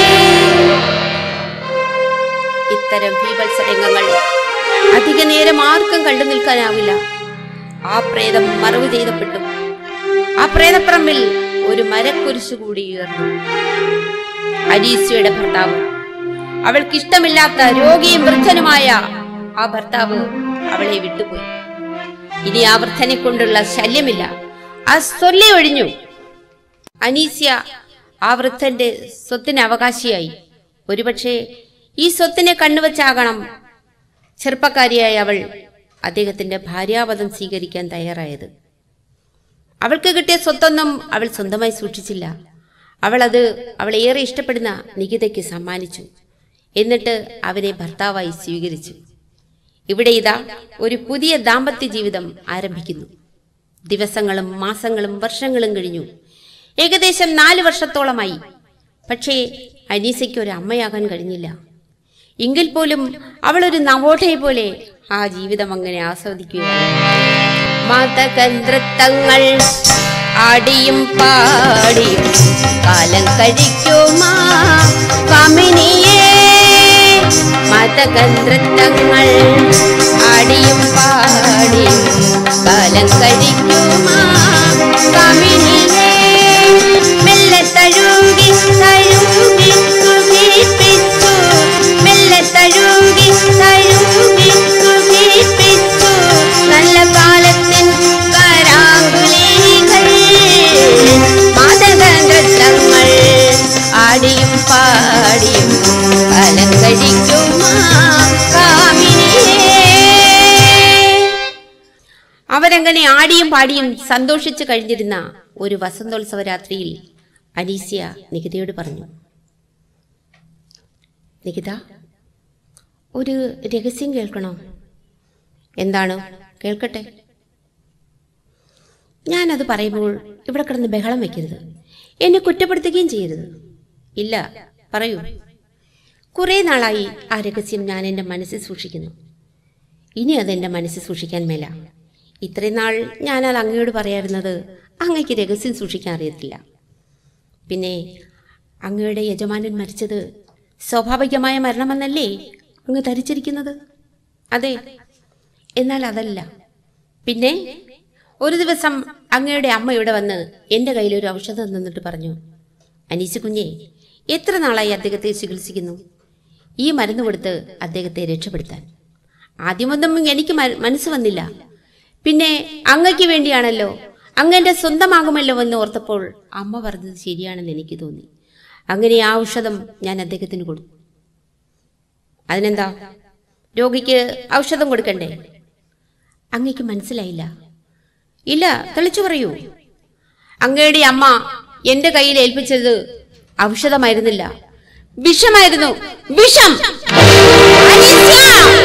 ഇത്തരം ഭീപത്സരംഗങ്ങൾ അധിക നേരം ആർക്കും കണ്ടു നിൽക്കാനാവില്ല ആ പ്രേതം മറവ് ചെയ്തപ്പെട്ടു ആ പ്രേതപ്പറമ്പിൽ ഒരു മരക്കുരിശു കൂടി ഉയർന്നു അരീസ്യയുടെ ഭർത്താവ് അവൾക്ക് ഇഷ്ടമില്ലാത്ത രോഗിയും വൃദ്ധനുമായ ആ ഭർത്താവ് അവളെ വിട്ടുപോയി ഇനി ആ വൃദ്ധനെ കൊണ്ടുള്ള ശല്യമില്ല ആ സ്വല്ലെ ഒഴിഞ്ഞു അനീസ്യ ആ വൃദ്ധന്റെ സ്വത്തിന് അവകാശിയായി ഒരുപക്ഷെ ഈ സ്വത്തിനെ കണ്ണുവച്ചാകണം ചെറുപ്പക്കാരിയായ അവൾ അദ്ദേഹത്തിന്റെ ഭാര്യാപദം സ്വീകരിക്കാൻ തയ്യാറായത് അവൾക്ക് കിട്ടിയ സ്വത്തൊന്നും അവൾ സ്വന്തമായി സൂക്ഷിച്ചില്ല അവൾ അത് അവൾ ഏറെ ഇഷ്ടപ്പെടുന്ന നികിതയ്ക്ക് സമ്മാനിച്ചു എന്നിട്ട് അവനെ ഭർത്താവായി സ്വീകരിച്ചു ഇവിടെ ഇതാ ഒരു പുതിയ ദാമ്പത്യ ജീവിതം ആരംഭിക്കുന്നു ദിവസങ്ങളും മാസങ്ങളും വർഷങ്ങളും കഴിഞ്ഞു ഏകദേശം നാല് വർഷത്തോളമായി പക്ഷേ അനീസയ്ക്ക് ഒരു അമ്മയാകാൻ കഴിഞ്ഞില്ല എങ്കിൽ പോലും അവൾ ഒരു നവോഠയെ പോലെ ആ ജീവിതം അങ്ങനെ ആസ്വദിക്കുകയാണ് മതകന്ത്രത്തങ്ങൾ ആടിയും പാടിയും കാലം കഴിക്കുമാ കമിനിയേ മതകന്ത്രത്തങ്ങൾ ആടിയും പാടിയും കാലം കഴിക്കുമാ കമിനിയേ മെല്ലെ തഴുകി തഴുകി സുഖിപ്പിച്ചു മെല്ലെ തഴുകി തഴുകി സുഖിപ്പിച്ചു നല്ല കാലത്തിൻ കരാങ്കുലികൾ മാതകങ്ങൾ ആടിയും പാടിയും അലങ്കരിക്കുമാ കാമിനിയേ അവരങ്ങനെ ആടിയും പാടിയും സന്തോഷിച്ചു കഴിഞ്ഞിരുന്ന ഒരു വസന്തോത്സവ രാത്രിയിൽ അനീസ്യ നികിതയോട് പറഞ്ഞു നികിത ഒരു രഹസ്യം കേൾക്കണോ എന്താണ് കേൾക്കട്ടെ ഞാനത് പറയുമ്പോൾ ഇവിടെ കിടന്ന് ബഹളം വെക്കരുത് എന്നെ കുറ്റപ്പെടുത്തുകയും ചെയ്യരുത് ഇല്ല പറയൂ കുറേ നാളായി ആ രഹസ്യം ഞാൻ എൻ്റെ മനസ്സിൽ സൂക്ഷിക്കുന്നു ഇനി അതെൻ്റെ മനസ്സിൽ സൂക്ഷിക്കാൻ മേല ഇത്രയും നാൾ ഞാനത് അങ്ങയോട് പറയാറുന്നത് അങ്ങയ്ക്ക് രഹസ്യം സൂക്ഷിക്കാൻ അറിയത്തില്ല പിന്നെ അങ്ങയുടെ യജമാനൻ മരിച്ചത് സ്വാഭാവികമായ മരണമെന്നല്ലേ അങ്ങ് ധരിച്ചിരിക്കുന്നത് അതെ എന്നാൽ അതല്ല പിന്നെ ഒരു ദിവസം അങ്ങയുടെ അമ്മ ഇവിടെ വന്ന് എൻ്റെ കയ്യിൽ ഒരു ഔഷധം തന്നിട്ട് പറഞ്ഞു അനീസ് കുഞ്ഞെ എത്ര നാളായി അദ്ദേഹത്തെ ചികിത്സിക്കുന്നു ഈ മരുന്ന് കൊടുത്ത് അദ്ദേഹത്തെ രക്ഷപ്പെടുത്താൻ ആദ്യമൊന്നും എനിക്ക് മ- മനസ്സ് വന്നില്ല പിന്നെ അങ്ങയ്ക്ക് വേണ്ടിയാണല്ലോ അങ്ങന്റെ സ്വന്തമാകുമല്ലോ എന്ന് ഓർത്തപ്പോൾ അമ്മ പറഞ്ഞത് ശരിയാണെന്ന് എനിക്ക് തോന്നി അങ്ങനെ ആ ഔഷധം ഞാൻ അദ്ദേഹത്തിന് കൊടുത്തു അതിനെന്താ രോഗിക്ക് ഔഷധം കൊടുക്കണ്ടേ അങ്ങയ്ക്ക് മനസ്സിലായില്ല ഇല്ല തെളിച്ചു പറയൂ അങ്ങയുടെ അമ്മ എന്റെ കയ്യിൽ ഏൽപ്പിച്ചത് ഔഷധമായിരുന്നില്ല വിഷമായിരുന്നു വിഷം അനീസ്യ!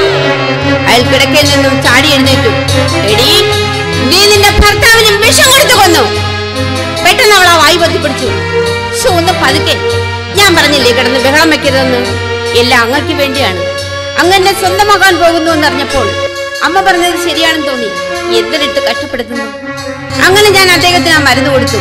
അയാൾ കിടക്കയിൽ നിന്നും ചാടി എഴുന്നേറ്റു എടീ നീ നിന്റെ ഭർത്താവിന് വിഷം കൊടുത്തു കൊന്നു പെട്ടെന്ന് അവൾ ആ വായി പൊത്തിപ്പിടിച്ചു ശോ, ഒന്ന് പതുക്കെ ഞാൻ പറഞ്ഞില്ലേ കിടന്ന് ബഹളം വെക്കരുതെന്ന് എല്ലാം അങ്ങക്ക് വേണ്ടിയാണ് അങ്ങനെ സ്വന്തമാകാൻ പോകുന്നു എന്നറിഞ്ഞപ്പോൾ അമ്മ പറഞ്ഞത് ശരിയാണെന്ന് തോന്നി എന്തിനിട്ട് കഷ്ടപ്പെടുത്തുന്നു അങ്ങനെ ഞാൻ അദ്ദേഹത്തിന് ആ മരുന്ന് കൊടുത്തു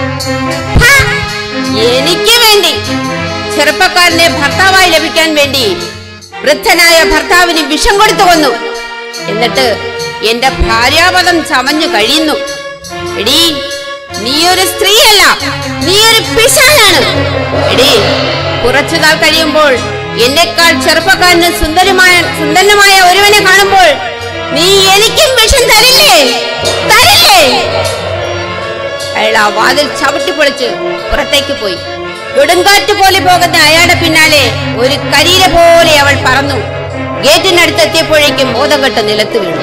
ഹാ! എനിക്ക് വേണ്ടി ചെറുപ്പക്കാരനെ ഭർത്താവായി ലഭിക്കാൻ വേണ്ടി വൃദ്ധനായ ഭർത്താവിന് വിഷം കൊടുത്തു കൊന്നു എന്നിട്ട് എന്റെ ഭാര്യാപദം ചമഞ്ഞു കഴിയുന്നു എടീ നീ ഒരു സ്ത്രീയല്ല നീ ഒരു പിശാനാണ് എടീ കുറച്ചു നാൾ കഴിയുമ്പോൾ എന്നെക്കാൾ ചെറുപ്പക്കാരന് സുന്ദരമായ സുന്ദരമായ ഒരുവനെ കാണുമ്പോൾ നീ എനിക്കും വിഷം തരില്ലേ തരില്ലേ അയാൾ ആ വാതിൽ ചവിട്ടി പൊളിച്ച് പുറത്തേക്ക് പോയി കൊടുങ്കാറ്റ് പോലെ പോകുന്ന അയാളുടെ പിന്നാലെ ഒരു കരിയില പോലെ അവൾ പറന്നു ഗേറ്റിനടുത്ത് എത്തിയപ്പോഴേക്കും ബോധം കെട്ട് നിലത്ത് വീണു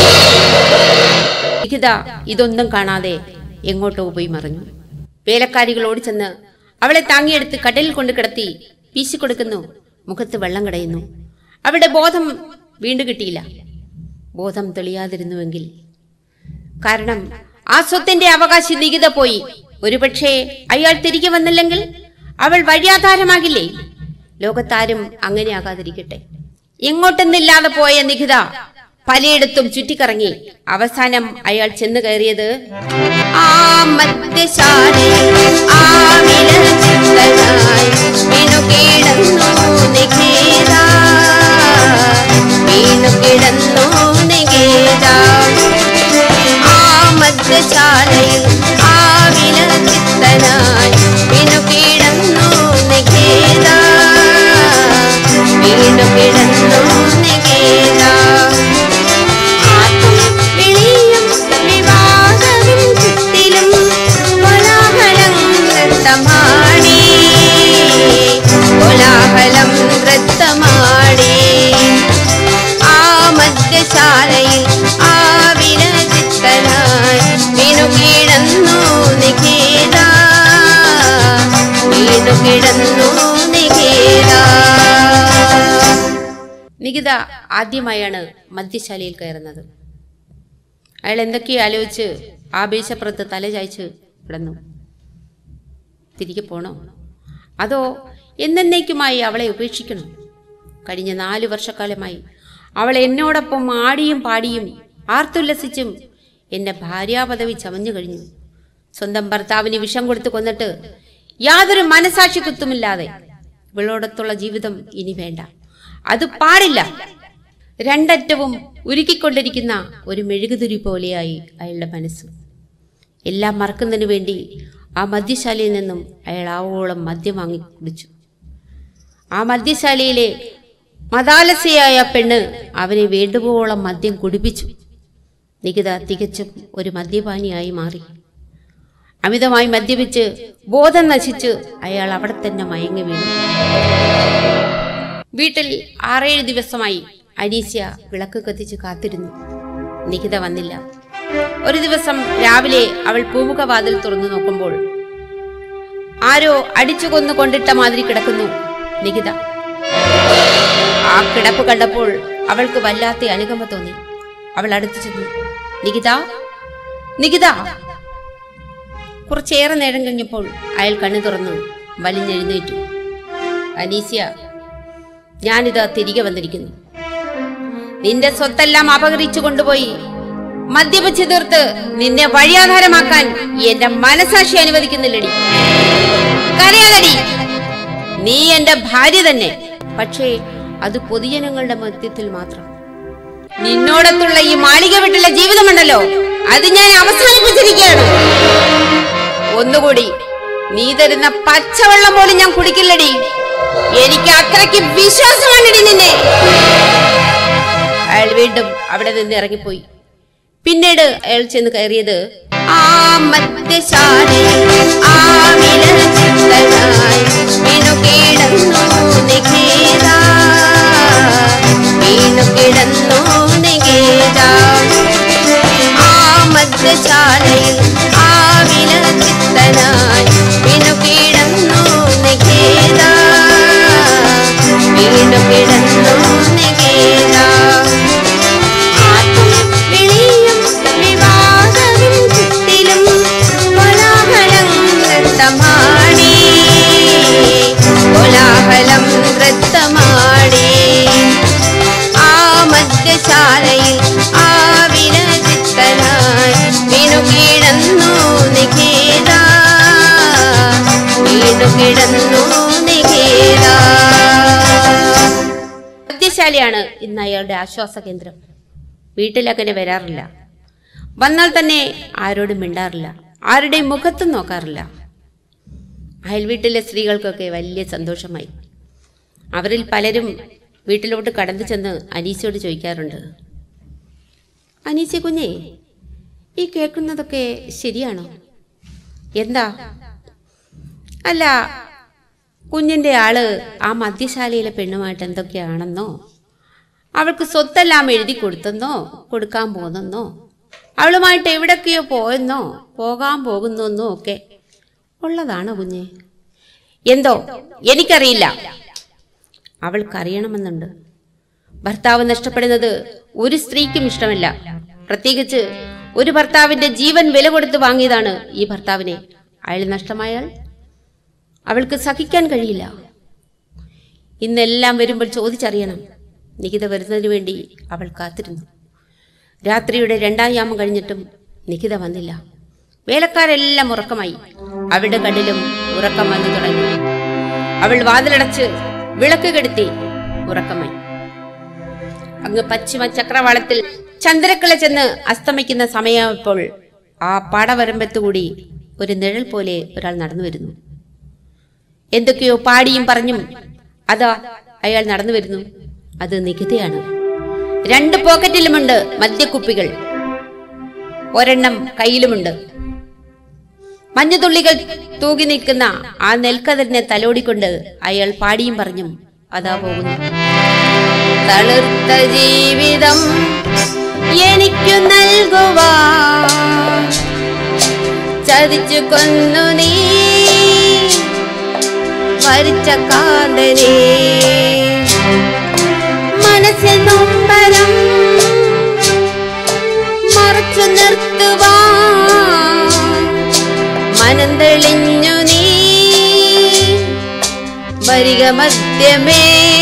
ലിഖിത ഇതൊന്നും കാണാതെ എങ്ങോട്ടോ പോയി മറഞ്ഞു വേലക്കാരികൾ ഓടിച്ചെന്ന് അവളെ താങ്ങിയെടുത്ത് കടലിൽ കൊണ്ട് കിടത്തി വീശിക്കൊടുക്കുന്നു മുഖത്ത് വെള്ളം കടയുന്നു അവളുടെ ബോധം വീണ്ടു കിട്ടിയില്ല ബോധം തെളിയാതിരുന്നുവെങ്കിൽ കാരണം ആ സ്വത്തിന്റെ അവകാശി നികിത പോയി ഒരുപക്ഷെ അയാൾ തിരികെ വന്നില്ലെങ്കിൽ അവൾ വഴിയാധാരമാകില്ലേ ലോകത്താരും അങ്ങനെ ആകാതിരിക്കട്ടെ എങ്ങോട്ടെന്നില്ലാതെ പോയ നികിത പലയിടത്തും ചുറ്റിക്കറങ്ങി അവസാനം അയാൾ ചെന്ന് കയറിയത് ആ മദ്യശാലയിൽ ആ വിലചിത്തനായി വീണുകിടന്നു നികേത. വീണുകിടന്നു നികേത. ആ മദ്യശാലയിൽ ആ വിലചിത്തനായി വീണുകിടന്നു നികേത. വീണുകിടന്നു നികേത. ആർക്കും വിളിയും വിവാദവും ചുറ്റിലും കോലാഹലം നൃത്തമാടി കോലാഹലം നൃത്തമാടി ആ മദ്യശാലയിൽ ആ വിലചിത്തനായി വീണു കിടന്നു നിഖേത വീണു കിടന്നു നിഖേത നികിത ആദ്യമായാണ് മദ്യശാലയിൽ കയറുന്നത് അയാൾ എന്തൊക്കെയോ ആലോചിച്ച് ആവേശപ്പുറത്ത് തല ചായ്ച്ച് കിടന്നു തിരികെ പോണോ അതോ എന്നേക്കുമായി അവളെ ഉപേക്ഷിക്കണോ കഴിഞ്ഞ നാല് വർഷക്കാലമായി അവൾ എന്നോടൊപ്പം ആടിയും പാടിയും ആർത്തുല്ലസിച്ചും എന്നെ ഭാര്യാപദവി ചമഞ്ഞു കഴിഞ്ഞു സ്വന്തം ഭർത്താവിന് വിഷം കൊടുത്ത് കൊന്നിട്ട് യാതൊരു മനസാക്ഷി കുത്തുമില്ലാതെ ഇവളോടത്തുള്ള ജീവിതം ഇനി വേണ്ട അത് പാടില്ല രണ്ടറ്റവും ഉരുക്കിക്കൊണ്ടിരിക്കുന്ന ഒരു മെഴുകുതിരി പോലെയായി അയാളുടെ മനസ്സ് എല്ലാം മറക്കുന്നതിന് വേണ്ടി ആ മദ്യശാലയിൽ നിന്നും അയാൾ ആവോളം മദ്യം വാങ്ങി കുടിച്ചു ആ മദ്യശാലയിലെ മതാലസയായ പെണ്ണ് അവനെ വേണ്ടുവോളം മദ്യം കുടിപ്പിച്ചു നികിത തികച്ചും ഒരു മദ്യപാനിയായി മാറി അമിതമായി മദ്യപിച്ച് ബോധം നശിച്ച് അയാൾ അവിടെ തന്നെ മയങ്ങി വീണു വീട്ടിൽ ആറേഴ് ദിവസമായി അനീസ്യ വിളക്ക് കത്തിച്ച് കാത്തിരുന്നു നികിത വന്നില്ല ഒരു ദിവസം രാവിലെ അവൾ പൂമുഖ വാതിൽ തുറന്നു നോക്കുമ്പോൾ ആരോ അടിച്ചു കൊന്നു കൊണ്ടിട്ട മാതിരി കിടക്കുന്നു നികിത ആ കിടപ്പ് കണ്ടപ്പോൾ അവൾക്ക് വല്ലാത്ത അനുകമ്പ തോന്നി അവൾ അടുത്തു ചെന്നു നികിത നികിത കുറച്ചേറെ നേരം കഴിഞ്ഞപ്പോൾ അയാൾ കണ്ണു തുറന്നു വലിഞ്ഞെഴുന്നേറ്റു അനീസ്യ ഞാനിതാ തിരികെ വന്നിരിക്കുന്നു നിന്റെ സ്വത്തെല്ലാം അപഹരിച്ചു കൊണ്ടുപോയി മദ്യപിച്ച് തീർത്ത് നിന്നെ വഴിയാധാരമാക്കാൻ എന്റെ മനസാക്ഷി അനുവദിക്കുന്നില്ലടി കരയാതടി നീ എന്റെ ഭാര്യ തന്നെ പക്ഷേ അത് പൊതുജനങ്ങളുടെ മധ്യത്തിൽ മാത്രം നിന്നോടത്തുള്ള ഈ മാളിക വീട്ടിലെ ജീവിതമുണ്ടല്ലോ അത് ഞാൻ അവസാനിപ്പിച്ചിരിക്കുകയാണ് ഒന്നുകൂടി നീ തരുന്ന പച്ചവെള്ളം പോലും ഞാൻ കുടിക്കില്ലടി എനിക്ക് അത്രയ്ക്ക് വിശ്വാസമാണിടി നിന്നെ അയാൾ വീണ്ടും അവിടെ നിന്ന് ഇറങ്ങിപ്പോയി പിന്നീട് അയാൾ ചെന്ന് കയറിയത് ആ മദ്യശാലയിൽ ആ വിലചിത്തനായി വീണു കിടന്നു നിഖേത വീണു കിടന്നു നിഖേത ആ മദ്യശാലയിൽ ആ വിലചിത്തനായി വീണു കിടന്നു നിഖേത വീണു കിടന്നു നിഖേത ആർക്കും വിളിയും വിവാദവും ചുറ്റിലും കോലാഹലം നൃത്തമാടി കോലാഹലം നൃത്തമാടി ആ മദ്യശാലയിൽ ആ വിരചിത്തനായി വീണു കിടന്നു നിഖേത വീണു കിടന്നു നിഖേത മദ്യശാലയാണ് ഇന്ന് അയാളുടെ ആശ്വാസ കേന്ദ്രം വീട്ടിലങ്ങനെ വരാറില്ല വന്നാൽ തന്നെ ആരോടും മിണ്ടാറില്ല ആരുടെയും മുഖത്തും നോക്കാറില്ല അയൽവീട്ടിലെ സ്ത്രീകൾക്കൊക്കെ വലിയ സന്തോഷമായി അവരിൽ പലരും വീട്ടിലോട്ട് കടന്നു ചെന്ന് അനീസയോട് ചോദിക്കാറുണ്ട് അനീസ കുഞ്ഞേ ഈ കേൾക്കുന്നതൊക്കെ ശരിയാണോ എന്താ അല്ല കുഞ്ഞിന്റെ ആള് ആ മദ്യശാലയിലെ പെണ്ണുമായിട്ട് എന്തൊക്കെയാണെന്നോ അവൾക്ക് സ്വത്തെല്ലാം എഴുതി കൊടുത്തെന്നോ കൊടുക്കാൻ പോന്നെന്നോ അവളുമായിട്ട് എവിടൊക്കെയോ പോയെന്നോ പോകാൻ പോകുന്നെന്നോ ഒക്കെ ഉള്ളതാണോ കുഞ്ഞെ എന്തോ എനിക്കറിയില്ല അവൾക്കറിയണമെന്നുണ്ട് ഭർത്താവ് നഷ്ടപ്പെടുന്നത് ഒരു സ്ത്രീക്കും ഇഷ്ടമല്ല പ്രത്യേകിച്ച് ഒരു ഭർത്താവിന്റെ ജീവൻ വില കൊടുത്ത് വാങ്ങിയതാണ് ഈ ഭർത്താവിനെ അയാൾ നഷ്ടമായാൽ അവൾക്ക് സഹിക്കാൻ കഴിയില്ല ഇന്നെല്ലാം വരുമ്പോൾ ചോദിച്ചറിയണം നികിത വരുന്നതിന് വേണ്ടി അവൾ കാത്തിരുന്നു രാത്രിയുടെ രണ്ടാം യാമം കഴിഞ്ഞിട്ടും നികിത വന്നില്ല വേലക്കാരെല്ലാം ഉറക്കമായി അവളുടെ കണ്ണിലും ഉറക്കം വന്നു തുടങ്ങി അവൾ വാതിലടച്ച് വിളക്ക് കെടുത്തി ഉറക്കമായി അങ്ങ് പശ്ചിമ ചക്രവാളത്തിൽ ചന്ദ്രക്കിള ചെന്ന് അസ്തമിക്കുന്ന സമയമായപ്പോൾ ആ പാടവരമ്പത്തുകൂടി ഒരു നിഴൽ പോലെ ഒരാൾ നടന്നു വരുന്നു എന്തൊക്കെയോ പാടിയും പറഞ്ഞും അതാ അയാൾ നടന്നു വരുന്നു അത് നികിതയാണ് രണ്ട് പോക്കറ്റിലുമുണ്ട് മദ്യക്കുപ്പികൾ ഒരെണ്ണം കയ്യിലുമുണ്ട് മഞ്ഞുതുള്ളികൾ തൂകി നിൽക്കുന്ന ആ നെൽക്കതിരിനെ തലോടിക്കൊണ്ട് അയാൾ പാടിയും പറഞ്ഞും അതാ പോകുന്നു തളിർത്ത ജീവിതം എനിക്കു നൽകുവാൻ ചതിച്ചു കൊന്നു നീ മരിച്ച കാന്തനെ മനസ്സിൽ നൊമ്പരം മറച്ചു നിർത്തുവാൻ മനം തെളിഞ്ഞു നീ വരിക മദ്യമേ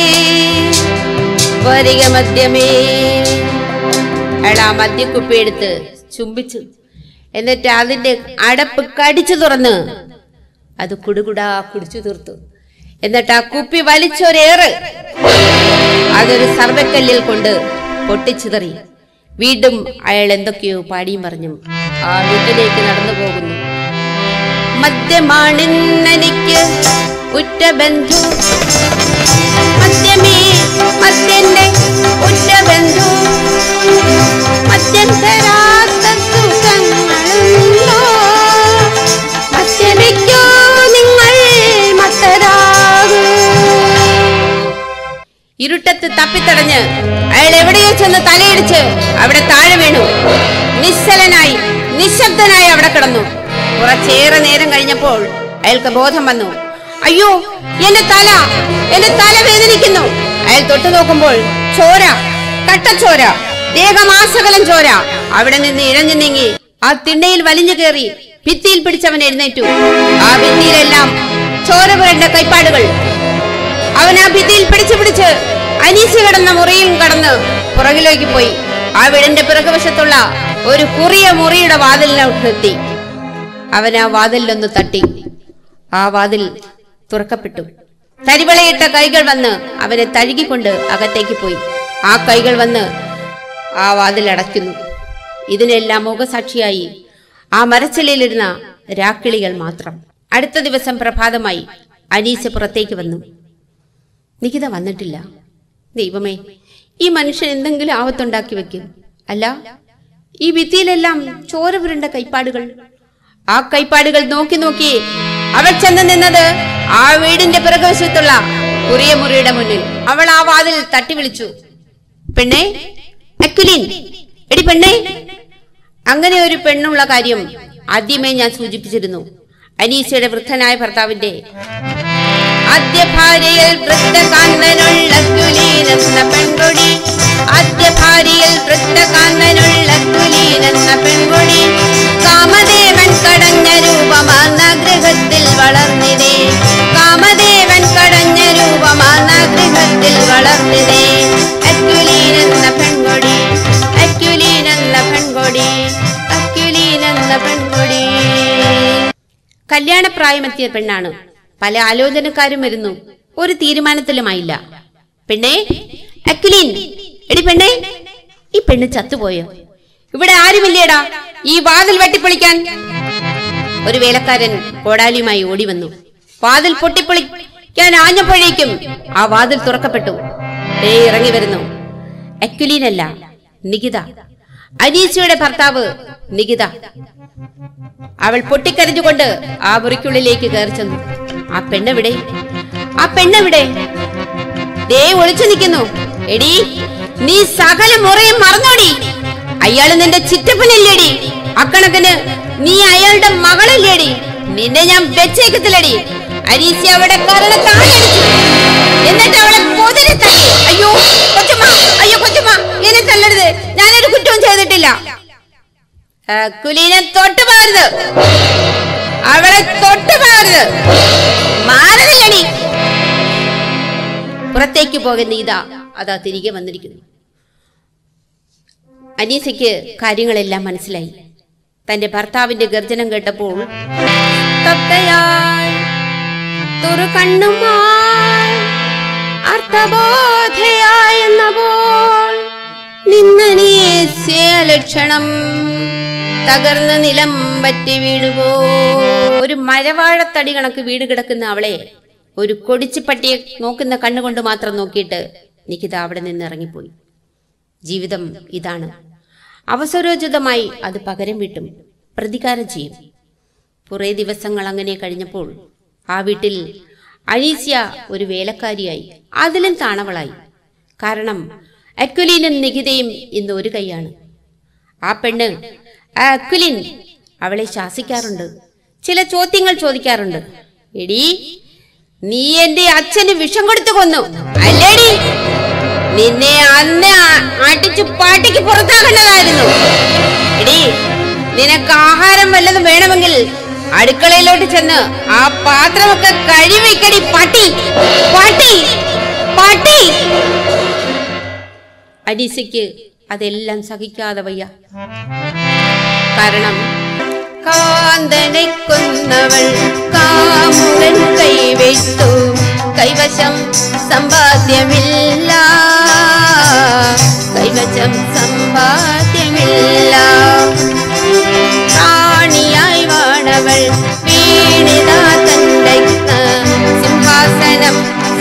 വരിക മദ്യമേ അയാൾ ആ മദ്യക്കുപ്പി എടുത്ത് ചുംബിച്ചു എന്നിട്ട് അതിന്റെ അടപ്പ് കടിച്ചു തുറന്ന് അത് കുടുകുടാ കുടിച്ചു തീർത്തു എന്നിട്ട് ആ കുപ്പി വലിച്ചൊരേറ് അതൊരു സർവക്കല്ലിൽ കൊണ്ട് പൊട്ടിച്ചിതറി വീണ്ടും അയാൾ എന്തൊക്കെയോ പാടിയും പറഞ്ഞും ആ വീട്ടിലേക്ക് നടന്നു പോകുന്നു മദ്യമാണെന്നെനിക്ക് ഉറ്റ ബന്ധു മദ്യമേ മദ്യന്റെ ഉറ്റ ബന്ധു മദ്യം തരാത്ത സുഖങ്ങളുണ്ടോ മദ്യപിക്കൂ നിങ്ങൾ മത്തരാകൂ ഇരുട്ടത്ത് തപ്പിത്തടഞ്ഞ് അയാൾ എവിടെയോ ചെന്ന് തലയിടിച്ച് അവിടെ താഴെ വീണു നിശ്ചലനായി നിശബ്ദനായി അവിടെ കിടന്നു കുറച്ചേറെ നേരം കഴിഞ്ഞപ്പോൾ അയാൾക്ക് ബോധം വന്നു അയ്യോ എന്റെ തല എന്റെ തല വേദനിക്കുന്നു അയാൾ തൊട്ടു നോക്കുമ്പോൾ ചോര കട്ടച്ചോര ദേഹമാസകലം ചോര അവിടെ നിന്ന് ഇഴഞ്ഞു നീങ്ങി ആ തിണ്ണയിൽ വലിഞ്ഞു കയറി ഭിത്തിയിൽ പിടിച്ചവൻ എഴുന്നേറ്റു ആ ഭിത്തിയിലെല്ലാം ചോര പുരണ്ട കൈപ്പാടുകൾ അവൻ ആ ഭിത്തിയിൽ പിടിച്ചു പിടിച്ച് അനീസ് കിടന്ന മുറിയിൽ കടന്ന് പുറകിലേക്ക് പോയി ആ വീടിന്റെ പിറകുവശത്തുള്ള ഒരു കുറിയ മുറിയുടെ വാതിലിനെത്തി അവൻ ആ വാതിലിലൊന്ന് തട്ടി ആ വാതിൽ തുറക്കപ്പെട്ടു തരിവളയിട്ട കൈകൾ വന്ന് അവനെ തഴുകിക്കൊണ്ട് അകത്തേക്ക് പോയി ആ കൈകൾ വന്ന് ആ വാതിൽ അടയ്ക്കുന്നു ഇതിനെല്ലാം മുഖസാക്ഷിയായി ആ മരച്ചിലയിലിരുന്ന രാക്കിളികൾ മാത്രം അടുത്ത ദിവസം പ്രഭാതമായി അനീസ് പുറത്തേക്ക് വന്നു നികിത വന്നിട്ടില്ല ദൈവമേ ഈ മനുഷ്യൻ എന്തെങ്കിലും ആവത്തുണ്ടാക്കി വെക്കും അല്ല ഈ ഭിത്തിയിലെല്ലാം ചോര പുരണ്ട കൈപ്പാടുകൾ ആ കൈപ്പാടുകൾ നോക്കി നോക്കി അവൾ ചെന്ന് നിന്നത് ആ വീടിന്റെ പിറകുവശത്തുള്ള കുറിയ മുറിയുടെ മുന്നിൽ അവൾ ആ വാതിൽ തട്ടി വിളിച്ചു പെണ്ണേ അക്കുലിൻ എടി പെണ്ണേ അങ്ങനെ ഒരു പെണ്ണുള്ള കാര്യം ആദ്യമേ ഞാൻ സൂചിപ്പിച്ചിരുന്നു അനീസയുടെ വൃദ്ധനായ ഭർത്താവിന്റെ ആദ്യ ഭാര്യയിൽ വൃദ്ധകാന്തനുള്ള കുലീനെന്ന പെൺകൊടി ആദ്യ ഭാര്യയിൽ വൃദ്ധകാന്തനുള്ള കുലീനെന്ന പെൺകൊടി കാമദേവൻ കടഞ്ഞ രൂപമാർന്ന ഗൃഹത്തിൽ വളർന്നിതേ കാമദേവൻ കടഞ്ഞ രൂപമാർന്ന ഗൃഹത്തിൽ വളർന്നിതേ അക്കുലീനെന്ന പെൺകൊടി അക്കുലീനെന്ന പെൺകൊടി അക്കുലീനെന്ന പെൺകൊടി കല്യാണപ്രായമെത്തിയ പെണ്ണാണ് പല ആലോചനക്കാരും വരുന്നു ഒരു തീരുമാനത്തിലുമായില്ല പെണ്ണേ അക്കുലീൻ എടി പെണ്ണേ ഈ പെണ്ണ് ചത്തുപോയോ ഇവിടെ ആരുമില്ലേടാ ഈ വാതിൽ വെട്ടിപ്പൊളിക്കാൻ ഒരു വേലക്കാരൻ കോടാലിയുമായി ഓടി വന്നു വാതിൽ പൊട്ടിപ്പൊളിക്കാൻ ആഞ്ഞപ്പോഴേക്കും ആ വാതിൽ തുറക്കപ്പെട്ടു ദേ ഇറങ്ങി വരുന്നു അക്കുലീനല്ല നികിത അനീസയുടെ ഭർത്താവ് നികിത അവൾ പൊട്ടിക്കരഞ്ഞുകൊണ്ട് ആ മുറിക്കുള്ളിലേക്ക് കയറി ചെന്നു ആ പെണ്ണെവിടെ ആ പെണ്ണെവിടെ ദേ ഒളിച്ചു നിൽക്കുന്നു എടി നീ സകല മുറയും മറന്നോടി അയാള് നിന്റെ ചിറ്റപ്പനല്ലേടി അക്കണക്കിന് നീ അയാളുടെ മകളല്ലേടി നിന്നെ ഞാൻ വെച്ചേക്കത്തില്ലടി അരീസി അവിടെ കാരണം താഴടിച്ചു എന്നിട്ട് അവളെ പൊതിരെ തല്ലി അയ്യോ കൊച്ചുമ്മ അയ്യോ കൊച്ചുമ്മ എന്നെ തല്ലരുത് ഞാനൊരു കുറ്റവും ചെയ്തിട്ടില്ല ആ, കുലീനെ തൊട്ടു പോകരുത് അവളെ തൊട്ടു പോകരുത് മാറവില്ലടി പുറത്തേക്ക് പോകുന്ന ഇതാ അതാ തിരികെ വന്നിരിക്കുന്നു അനീസയ്ക്ക് കാര്യങ്ങളെല്ലാം മനസ്സിലായി തന്റെ ഭർത്താവിന്റെ ഗർജനം കേട്ടപ്പോൾ തത്തയായി തുറകണ്ണുമായി അർത്ഥബോധയായെന്നപ്പോൾ നിന്നനീസ്യ ലക്ഷണം തകർന്ന നിലം പറ്റി വീടുപോ ഒരു മരവാഴത്തടി കണക്ക് വീട് കിടക്കുന്ന അവളെ ഒരു കൊടിച്ചിപ്പട്ടിയെ നോക്കുന്ന കണ്ണുകൊണ്ട് മാത്രം നോക്കിയിട്ട് നിക്കിത അവിടെ നിന്ന് ഇറങ്ങിപ്പോയി ജീവിതം ഇതാണ് അവസരോചിതമായി അത് പകരം വീട്ടും പ്രതികാരം ചെയ്യും കുറേ ദിവസങ്ങൾ അങ്ങനെ കഴിഞ്ഞപ്പോൾ ആ വീട്ടിൽ അനീസ്യ ഒരു വേലക്കാരിയായി അതിലും താണവളായി കാരണം അക്വലീനും നികിതയും ഇന്ന് ഒരു കൈയാണ് ആ പെണ്ണ് ആ അക്വിലിൻ അവളെ ശാസിക്കാറുണ്ട് ചില ചോദ്യങ്ങൾ ചോദിക്കാറുണ്ട് എടി നീ എന്റെ അച്ഛന് വിഷം കൊടുത്തു കൊന്നു അല്ലേടി നിന്നെ അന്ന് ആ- അടിച്ചു പാട്ടിക്ക് പുറത്താക്കേണ്ടതായിരുന്നു എടി നിനക്ക് ആഹാരം വല്ലതും വേണമെങ്കിൽ അടുക്കളയിലോട്ട് ചെന്ന് ആ പാത്രമൊക്കെ കഴിവെക്കടി പട്ടി പട്ടി പട്ടി അനീസയ്ക്ക് അതെല്ലാം സഹിക്കാതെ വയ്യ കാരണം കാന്തനെ കൊന്നവൾ കാമുകൻ കൈവിട്ടു കൈവശം സമ്പാദ്യമില്ല കൈവശം സമ്പാദ്യമില്ല റാണിയായി വാണവൾ വീണിതാ തന്റെ സിംഹാസനം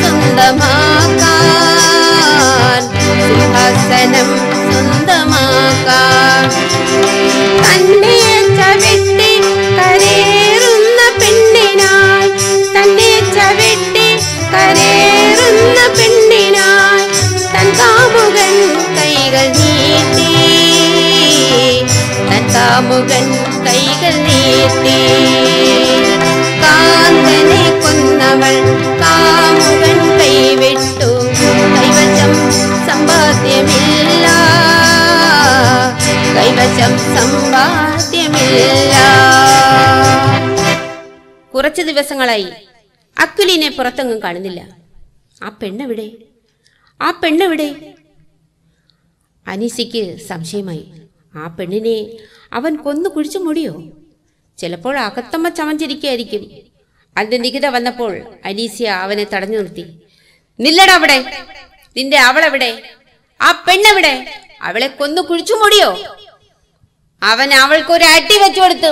സ്വന്തമാക്കാൻ സിംഹാസനം സ്വന്തമാക്കാൻ തന്നെ ചവിട്ടി കരേറുന്ന പെണ്ണിനായി തന്നെ ചവിട്ടി കരേറുന്ന പെണ്ണിനായി തൻ കാമുകൻ കൈകൾ നീട്ടി തൻ കാമുകൻ കൈകൾ നീട്ടി കാന്തനെ കൊന്നവൾ കാമുകൻ കൈവിട്ടു കൈവശം സമ്പാദ്യമില്ല കൈവശം സമ്പാദ്യമില്ല കുറച്ച് ദിവസങ്ങളായി അക്കുലിനെ പുറത്തെങ്ങും കാണുന്നില്ല ആ പെണ്ണെവിടെ ആ പെണ്ണെവിടെ അനീസിക്ക് സംശയമായി ആ പെണ്ണിനെ അവൻ കൊന്നു കുഴിച്ചു മൂടിയോ ചിലപ്പോൾ അകത്തമ്മ ചമഞ്ചിരിക്കുകയായിരിക്കും അന്ന് നികിത വന്നപ്പോൾ അനീസിയ അവനെ തടഞ്ഞു നിർത്തി നില്ലടാ അവിടെ നിന്റെ അവളെവിടെ ആ പെണ്ണെവിടെ അവളെ കൊന്നു കുഴിച്ചു മൂടിയോ അവൻ അവൾക്ക് ഒരു അടി വെച്ചു കൊടുത്തു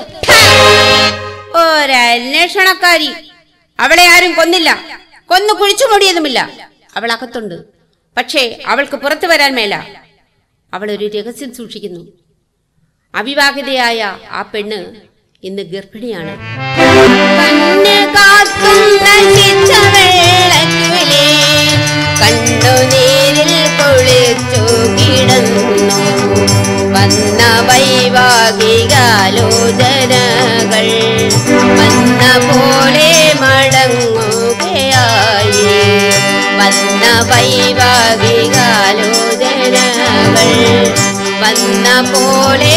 ഒരന്വേഷണക്കാരി അവളെ ആരും കൊന്നില്ല കൊന്നു കുഴിച്ചു മൂടിയതുമില്ല അവൾ അകത്തുണ്ട് പക്ഷേ അവൾക്ക് പുറത്തു വരാൻ മേല അവൾ ഒരു രഹസ്യം സൂക്ഷിക്കുന്നു അവിവാഹിതയായ ആ പെണ്ണ് ഇന്ന് ഗർഭിണിയാണ് കണ്ണ് കാത്തുന്ന ശിച്ച വെള്ളക്കിളി കണ്ണുനീരിൽ കുളിച്ചു കിടന്നു വന്ന വൈവാഹികാലോചനകൾ വന്ന പോലെ മടങ്ങുകയായി വന്ന വൈവാഹികാലോചനകൾ വന്ന പോലെ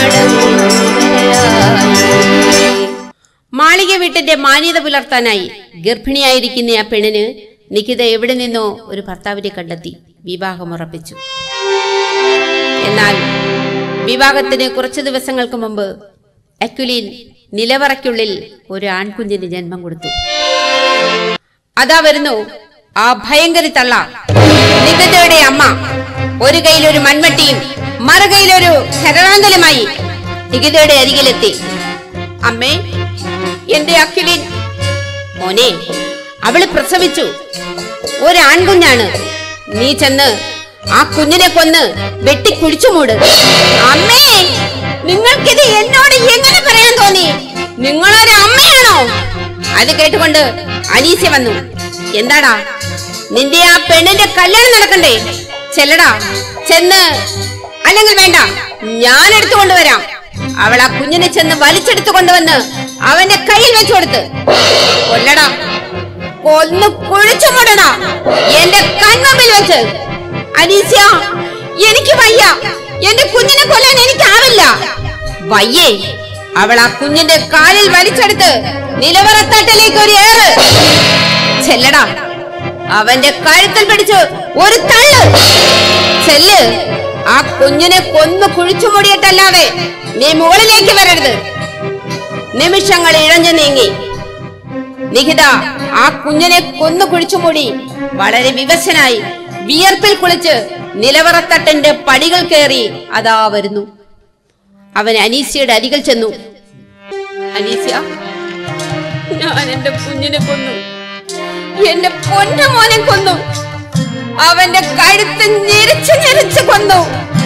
മടങ്ങുകയായി മാളിക വീട്ടിന്റെ മാന്യത പുലർത്താനായി ഗർഭിണിയായിരിക്കുന്ന ആ പെണ്ണിന് നിഖിത എവിടെ നിന്നോ ഒരു ഭർത്താവിനെ കണ്ടെത്തി വിവാഹമുറപ്പിച്ചു എന്നാൽ വിവാഹത്തിന് കുറച്ചു ദിവസങ്ങൾക്ക് മുമ്പ് അക്യുലിൻ നിലവറയ്ക്കുള്ളിൽ ഒരു ആൺകുഞ്ഞിന് ജന്മം കൊടുത്തു അതാ വരുന്നു ആ ഭയങ്കരി തള്ള നിഖിതയുടെ അമ്മ ഒരു കയ്യിൽ ഒരു മൺവട്ടിയും മറുകൈയിലൊരു ശരണാന്തലുമായി നിഖിതയുടെ അരികിലെത്തി അമ്മേ എന്റെ അഖിലിൻ മോനെ അവള് പ്രസവിച്ചു ഒരാൺകുഞ്ഞാണ് നീ ചെന്ന് ആ കുഞ്ഞിനെ കൊന്ന് വെട്ടി കുഴിച്ചു മൂട് അമ്മേ നിങ്ങൾക്കിത് എന്നോട് എങ്ങനെ പറയാൻ തോന്നി നിങ്ങളൊരു അമ്മയാണോ അത് കേട്ടുകൊണ്ട് അനീസ്യ വന്നു എന്താടാ നിന്റെ ആ പെണ്ണിന്റെ കല്യാണം നടക്കണ്ടേ ചെല്ലടാ ചെന്ന് അല്ലെങ്കിൽ വേണ്ട ഞാൻ എടുത്തു കൊണ്ടുവരാം അവൾ ആ കുഞ്ഞിനെ ചെന്ന് വലിച്ചെടുത്തു കൊണ്ടുവന്ന് അവന്റെ കയ്യിൽ വെച്ചു കൊടുത്ത് കൊല്ലടാ കൊന്നു കുഴിച്ചു മുടണ എന്റെ കൺമുമ്പിൽ വെച്ച് അനീസ്യ എനിക്ക് വയ്യ എന്റെ കുഞ്ഞിനെ കൊല്ലാൻ എനിക്കാവില്ല വയ്യേ അവൾ ആ കുഞ്ഞിന്റെ കാലിൽ വലിച്ചെടുത്ത് നിലവറത്തട്ടിലേക്ക് ഒരു ഏറ് ചെല്ലടാ അവന്റെ കഴുത്തിൽ പിടിച്ച് ഒരു തള്ളു ചെല്ല് ആ കുഞ്ഞിനെ കൊന്നു കുഴിച്ചു മൂടിയിട്ടല്ലാതെ നീ മുകളിലേക്ക് വരരുത് നിമിഷങ്ങൾ ഇഴഞ്ഞു നീങ്ങി നിഹിത ആ കുഞ്ഞിനെ കൊന്നു കുഴിച്ചുമൂടി വളരെ വിവശനായി വിയർപ്പിൽ കുളിച്ച് നിലവറത്തട്ടന്റെ പടികൾ കയറി അതാ വരുന്നു അവൻ അനീസ്യയുടെ അരികിൽ ചെന്നു അനീസ്യ ഞാൻ എന്റെ കുഞ്ഞിനെ കൊന്നു എന്റെ പൊന്ന മോനെ കൊന്നു അവന്റെ കഴുത്ത് ഞെരിച്ച് ഞെരിച്ച് കൊന്നു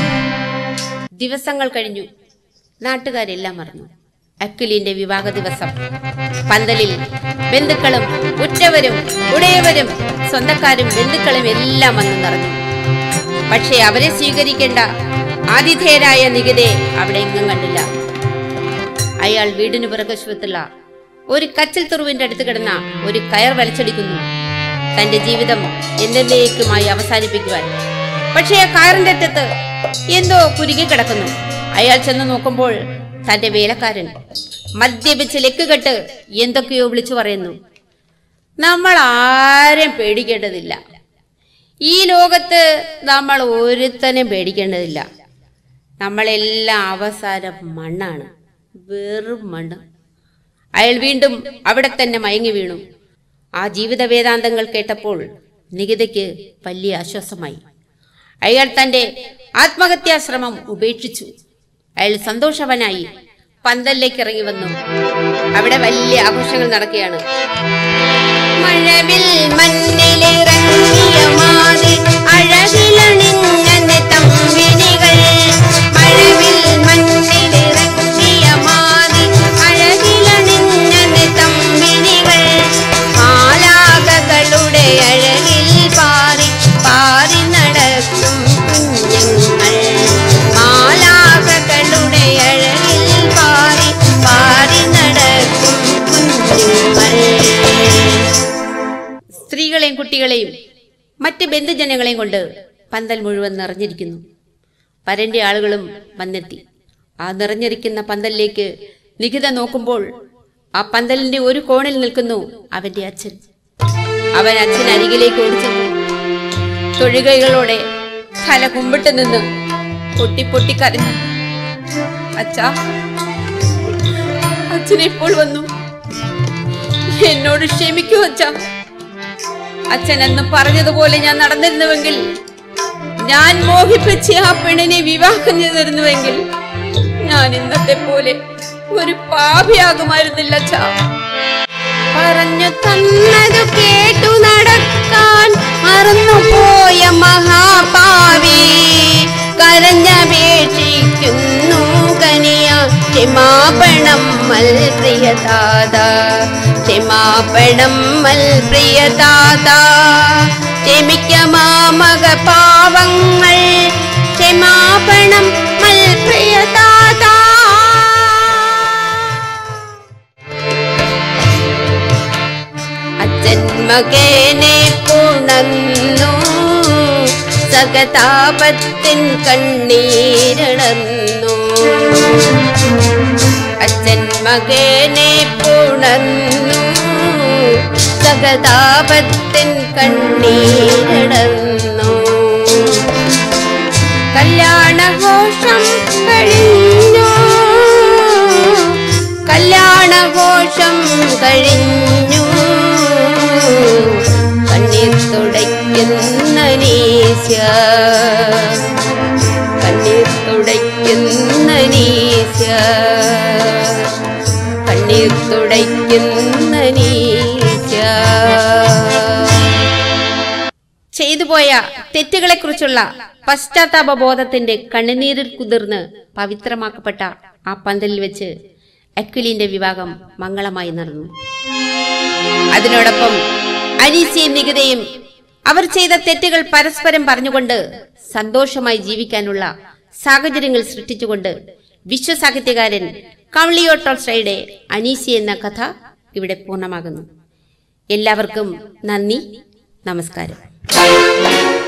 ദിവസങ്ങൾ കഴിഞ്ഞു നാട്ടുകാരെല്ലാം മറന്നു അക്കിലിന്റെ വിവാഹ ദിവസം പന്തലിൽ ബന്ധുക്കളും ഉറ്റവരും ഉടയവരും സ്വന്തക്കാരും ബന്ധുക്കളും എല്ലാം വന്നു നിറഞ്ഞു പക്ഷേ അവരെ സ്വീകരിക്കേണ്ട ആതിഥേയരായ നികിതയെ അവിടെ എങ്ങും കണ്ടില്ല അയാൾ വീടിന് പിറകശ്വത്തുള്ള ഒരു കച്ചൽ തുറുവിന്റെ അടുത്ത് കിടന്ന ഒരു കയർ വലിച്ചടിക്കുന്നു തന്റെ ജീവിതം എന്നേക്കുമായി അവസാനിപ്പിക്കുവാൻ പക്ഷേ ആ കയറിന്റെ അറ്റത്ത് എന്തോ കുരുങ്ങി കിടക്കുന്നു അയാൾ ചെന്ന് നോക്കുമ്പോൾ തന്റെ വേലക്കാരൻ മദ്യപിച്ച് ലെക്കുകെട്ട് എന്തൊക്കെയോ വിളിച്ചു പറയുന്നു നമ്മൾ ആരും പേടിക്കേണ്ടതില്ല ഈ ലോകത്ത് നമ്മൾ ഒരുത്തനും പേടിക്കേണ്ടതില്ല നമ്മളെല്ലാം അവസാനം മണ്ണാണ് വെറും മണ്ണ് അയാൾ വീണ്ടും അവിടെ തന്നെ മയങ്ങി വീണു ആ ജീവിത വേദാന്തങ്ങൾ കേട്ടപ്പോൾ നികിതയ്ക്ക് വലിയ ആശ്വാസമായി അയാൾ തന്റെ ആത്മഹത്യാശ്രമം ഉപേക്ഷിച്ചു അയാൾ സന്തോഷവനായി പന്തലിലേക്ക് ഇറങ്ങി വന്നു അവിടെ വലിയ ആഘോഷങ്ങൾ നടക്കുകയാണ് മഴവിൽ മണ്ണിലിറങ്ങിയ മാതിൽ അഴകിലണിഞ്ഞ തമ്പിനികൾ മഴവിൽ മണ്ണിലിറങ്ങിയ മാതിൽ അഴകിലണിഞ്ഞ തമ്പിനികൾ മാലാകകളുടെ അഴകിൽ പാറി പാറി നടക്കും കുഞ്ഞുങ്ങൾ മാലാകകളുടെ അഴകിൽ പാറി പാറി നടക്കും കുഞ്ഞുങ്ങൾ സ്ത്രീകളെയും കുട്ടികളെയും മറ്റ് ബന്ധുജനങ്ങളെയും കൊണ്ട് പന്തൽ മുഴുവൻ നിറഞ്ഞിരിക്കുന്നു വരന്റെ ആളുകളും വന്നെത്തി ആ നിറഞ്ഞിരിക്കുന്ന പന്തലിലേക്ക് നികിത നോക്കുമ്പോൾ ആ പന്തലിന്റെ ഒരു കോണിൽ നിൽക്കുന്നു അവന്റെ അച്ഛൻ അവൻ അച്ഛൻ അരികിലേക്ക് ഓടിച്ചെന്നു തൊഴുകൈകളോടെ തല കുമ്പിട്ട് നിന്ന് പൊട്ടി പൊട്ടി കരഞ്ഞു അച്ഛാ അച്ഛൻ ഇപ്പോൾ വന്നു എന്നോട് ക്ഷമിക്കൂ അച്ഛാ അച്ഛൻ എന്ന് പറഞ്ഞതുപോലെ ഞാൻ നടന്നിരുന്നുവെങ്കിൽ ഞാൻ മോഹിപ്പിച്ച ആ പെണ്ണിനെ വിവാഹം ചെയ്തിരുന്നുവെങ്കിൽ ഞാൻ ഇന്നത്തെ പോലെ ഒരു പാപിയാകുമായിരുന്നില്ല അച്ഛാ പറഞ്ഞു തന്നതു കേട്ടു നടക്കാൻ മറന്നുപോയ മഹാപാവി കരഞ്ഞപേക്ഷിക്കുന്നു കനിയ ക്ഷമാപണം മൽ പ്രിയതാത ക്ഷമാപണം മൽ പ്രിയതാത ക്ഷമിക്ക മാമക പാവങ്ങൾ ക്ഷമാപണം മൽ പ്രിയതാത അച്ഛൻ മകനെ പുണന്നു സകതാപത്തിൻ കണ്ണീരണന്നു അച്ഛൻ മകനെ പുണന്നു സകതാപത്തിൻ കണ്ണീരണന്നു കല്യാണഘോഷം കഴിഞ്ഞു കല്യാണഘോഷം കഴിഞ്ഞു കണ്ണീർ തുടയ്ക്കുന്ന നീസ്യ കണ്ണീർ തുടയ്ക്കുന്ന നീസ്യ കണ്ണീർ തുടയ്ക്കുന്ന നീസ്യ ചെയ്തുപോയ തെറ്റുകളെക്കുറിച്ചുള്ള പശ്ചാത്താപ ബോധത്തിന്റെ കണ്ണുനീരിൽ കുതിർന്ന് പവിത്രമാക്കപ്പെട്ട ആ പന്തലിൽ വെച്ച് അക്വിലിന്റെ വിവാഹം മംഗളമായി നടന്നു അതിനോടൊപ്പം അനീസിയും നികിതയും അവർ ചെയ്ത തെറ്റുകൾ പരസ്പരം പറഞ്ഞുകൊണ്ട് സന്തോഷമായി ജീവിക്കാനുള്ള സാഹചര്യങ്ങൾ സൃഷ്ടിച്ചുകൊണ്ട് വിശ്വസാഹിത്യകാരൻ കവളിയോ ടോൾസ്റ്റോയുടെ അനീസി എന്ന കഥ ഇവിടെ പൂർണ്ണമാകുന്നു എല്ലാവർക്കും നന്ദി നമസ്കാരം